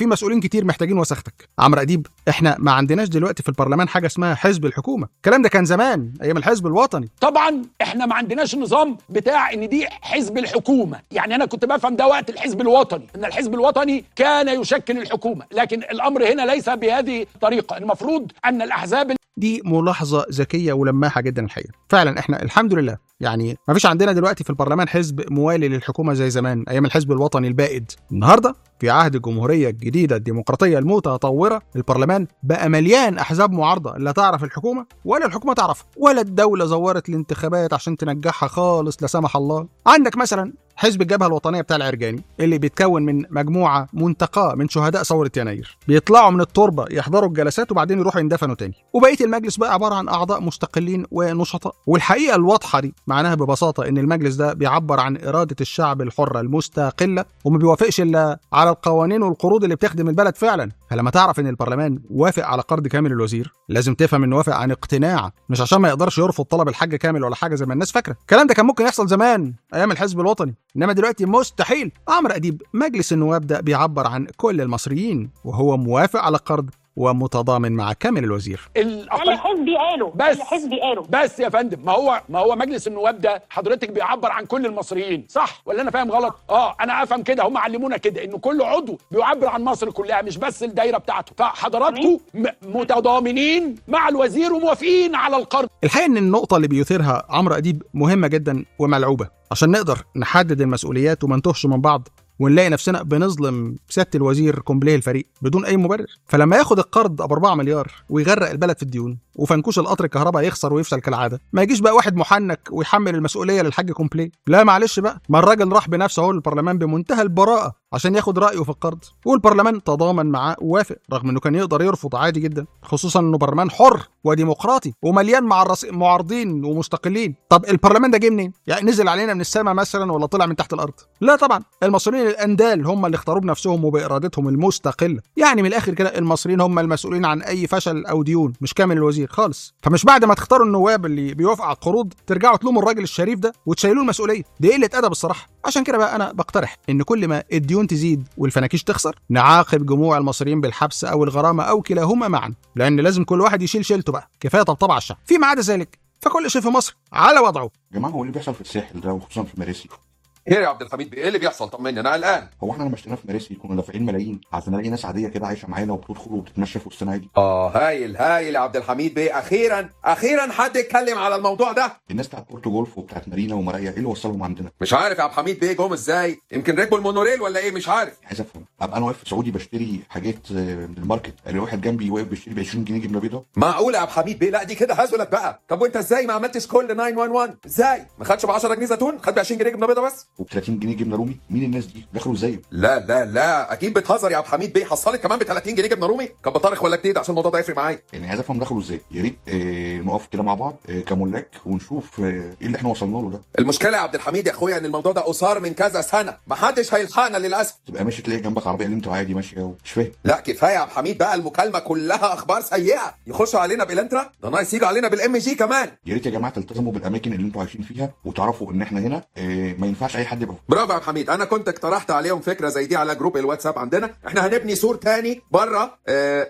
A: مسؤولين كتير محتاجين وساختك عمرو اديب احنا ما عندناش دلوقتي في البرلمان حاجه اسمها حزب الحكومه الكلام ده كان زمان ايام الحزب الوطني
N: طبعا احنا ما عندناش نظام بتاع ان دي حزب الحكومه يعني انا كنت بفهم ده وقت الحزب الوطني ان الحزب الوطني كان يشكل الحكومه لكن الامر هنا ليس بهذه الطريقه المفروض ان الاحزاب
A: دي ملاحظه ذكيه ولماحه جدا الحقيقه فعلا احنا الحمد لله يعني ما فيش عندنا دلوقتي في البرلمان حزب موالي للحكومه زي زمان ايام الحزب الوطني البائد النهارده في عهد الجمهوريه الجديده الديمقراطيه المتطوره البرلمان بقى مليان احزاب معارضه لا تعرف الحكومه ولا الحكومه تعرفها ولا الدوله زورت الانتخابات عشان تنجحها خالص لا سمح الله عندك مثلا حزب الجبهه الوطنيه بتاع العرجاني اللي بيتكون من مجموعه منتقاه من شهداء ثوره يناير بيطلعوا من التربه يحضروا الجلسات وبعدين يروحوا يندفنوا تاني وبقيه المجلس بقى عباره عن اعضاء مستقلين ونشطاء والحقيقه الواضحه دي معناها ببساطه ان المجلس ده بيعبر عن اراده الشعب الحره المستقله وما بيوافقش الا على القوانين والقروض اللي بتخدم البلد فعلا فلما تعرف ان البرلمان وافق على قرض كامل الوزير لازم تفهم انه وافق عن اقتناع مش عشان ما يقدرش يرفض طلب الحاج كامل ولا حاجه زي ما الناس فاكره الكلام ده كان ممكن يحصل زمان ايام الحزب الوطني انما دلوقتي مستحيل عمرو اديب مجلس النواب ده بيعبر عن كل المصريين وهو موافق على قرض ومتضامن مع كامل الوزير
N: اللي
O: حزبي قاله
N: بس
O: حزبي قاله
N: بس يا فندم ما هو ما هو مجلس النواب ده حضرتك بيعبر عن كل المصريين صح ولا انا فاهم غلط اه انا افهم كده هم علمونا كده ان كل عضو بيعبر عن مصر كلها مش بس الدايره بتاعته فحضراتكم م- متضامنين مع الوزير وموافقين على القرض
A: الحقيقه ان النقطه اللي بيثيرها عمرو اديب مهمه جدا وملعوبه عشان نقدر نحدد المسؤوليات وما نتوهش من بعض ونلاقي نفسنا بنظلم سياده الوزير كومبليه الفريق بدون اي مبرر فلما ياخد القرض ب 4 مليار ويغرق البلد في الديون وفنكوش القطر الكهرباء يخسر ويفشل كالعاده ما يجيش بقى واحد محنك ويحمل المسؤوليه للحاج كومبليه لا معلش بقى ما الراجل راح بنفسه اهو للبرلمان بمنتهى البراءه عشان ياخد رايه في القرض والبرلمان تضامن معاه ووافق رغم انه كان يقدر يرفض عادي جدا خصوصا انه برلمان حر وديمقراطي ومليان مع الرس... معارضين ومستقلين طب البرلمان ده جه منين يعني نزل علينا من السماء مثلا ولا طلع من تحت الارض لا طبعا المصريين الاندال هم اللي اختاروه بنفسهم وبارادتهم المستقله يعني من الاخر كده المصريين هم المسؤولين عن اي فشل او ديون مش كامل الوزير خالص فمش بعد ما تختاروا النواب اللي بيوافق على القروض ترجعوا تلوموا الراجل الشريف ده وتشيلوه المسؤوليه دي قله ادب الصراحه عشان كده بقى انا بقترح ان كل ما الديون تزيد والفناكيش تخسر نعاقب جموع المصريين بالحبس او الغرامه او كلاهما معا لان لازم كل واحد يشيل شيلته بقى كفايه طبطبه على الشعب فيما عدا ذلك فكل شيء في مصر على وضعه
T: يا جماعه هو اللي بيحصل في الساحل ده وخصوصا في مراسي
U: ايه يا عبد الحميد ايه اللي بيحصل طمني انا قلقان
T: هو احنا لما اشترينا في مراسي كنا دافعين ملايين عشان نلاقي ناس عاديه كده عايشه معانا وبتدخل وبتتمشى في وسطنا عادي
U: اه هايل هايل يا عبد الحميد بيه اخيرا اخيرا حد يتكلم على الموضوع ده
T: الناس بتاعت بورتو جولف وبتاعت مارينا ومرايا ايه اللي وصلهم عندنا
U: مش عارف يا عبد الحميد بيه جم ازاي يمكن ركبوا المونوريل ولا ايه مش عارف
T: عايز افهم ابقى انا واقف في سعودي بشتري حاجات آه، من الماركت اللي واحد جنبي واقف بيشتري ب 20 جنيه جبنه بيضاء
U: معقول يا عبد الحميد بيه لا دي كده هزلت بقى طب وانت ازاي ما عملتش كل 911 ازاي ما خدش ب 10 جنيه زيتون خد ب 20 جنيه جبنه بيضاء بس
T: وب 30 جنيه جبنه رومي مين الناس دي دخلوا ازاي
U: لا لا لا اكيد بتهزر يا عبد الحميد بيه حصلت كمان ب 30 جنيه جبنه رومي كان بطارخ ولا جديد عشان الموضوع ده يفرق معايا
T: يعني عايز افهم دخلوا ازاي يا ريت آه نقف كده مع بعض آه كملاك ونشوف آه ايه اللي احنا وصلنا له ده
U: المشكله يا عبد الحميد يا اخويا ان الموضوع ده اثار من كذا سنه ما حدش هيلحقنا للاسف
T: تبقى ماشي تلاقي جنبك عربيه اللي انت عادي ماشيه مش فاهم
U: لا كفايه يا عبد الحميد بقى المكالمه كلها اخبار سيئه يخشوا علينا بالانترا ده ناقص يجوا علينا بالام جي كمان
T: يا ريت يا جماعه تلتزموا بالاماكن اللي انتوا عايشين فيها وتعرفوا ان احنا هنا آه ما ينفعش اي حد يبقى
U: برافو يا عبد الحميد انا كنت اقترحت عليهم فكره زي دي على جروب الواتساب عندنا احنا هنبني سور تاني بره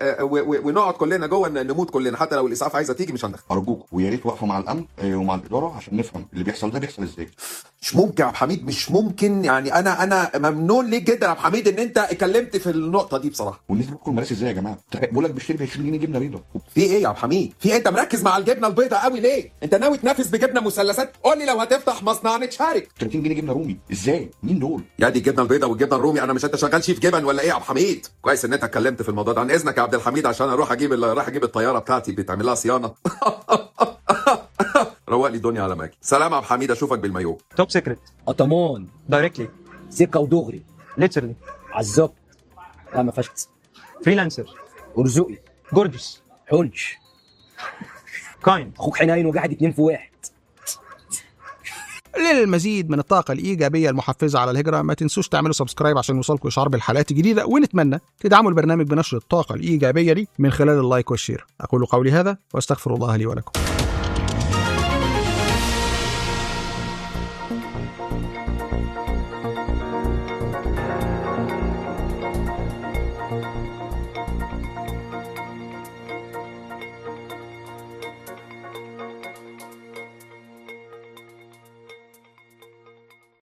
U: ونقعد كلنا جوه نموت كلنا حتى لو الاسعاف عايزه تيجي مش هندخل
T: ارجوك ويا ريت واقفه مع الامن آه ومع الاداره عشان نفهم اللي بيحصل ده بيحصل ازاي
U: مش ممكن يا عبد الحميد مش ممكن يعني انا انا ممنون ليك جدا يا عبد الحميد ان انت اتكلمت في النقطه دي بصراحه
T: والناس بتدخل مراسي ازاي يا جماعه بقول لك بشتري ب 20 جنيه جبنه بيضاء
U: في ايه يا عبد الحميد في إيه؟ انت مركز مع الجبنه البيضاء قوي ليه انت ناوي تنافس بجبنه مثلثات قول لي لو هتفتح مصنع نتشارك
T: 30 جنيه جبنه رومي ازاي مين دول
U: يا دي الجبنه البيضاء والجبنه الرومي انا مش انت شغال شيف جبن ولا ايه يا عبد الحميد كويس ان انت اتكلمت في الموضوع ده عن اذنك يا عبد الحميد عشان اروح اجيب ال- رايح اجيب الطياره بتاعتي بتعمل لها صيانه روق لي الدنيا على ماكي سلام يا عبد الحميد اشوفك بالمايو
V: توب سيكريت اطمان دايركتلي سكه ودغري ليترلي عزاب لا ما فشت فريلانسر ارزقي جورجس حلج كاين اخوك حنين وجاحد اتنين في واحد
A: للمزيد من الطاقة الإيجابية المحفزة على الهجرة ما تنسوش تعملوا سبسكرايب عشان يوصلكم إشعار بالحلقات الجديدة ونتمنى تدعموا البرنامج بنشر الطاقة الإيجابية دي من خلال اللايك والشير أقول قولي هذا وأستغفر الله لي ولكم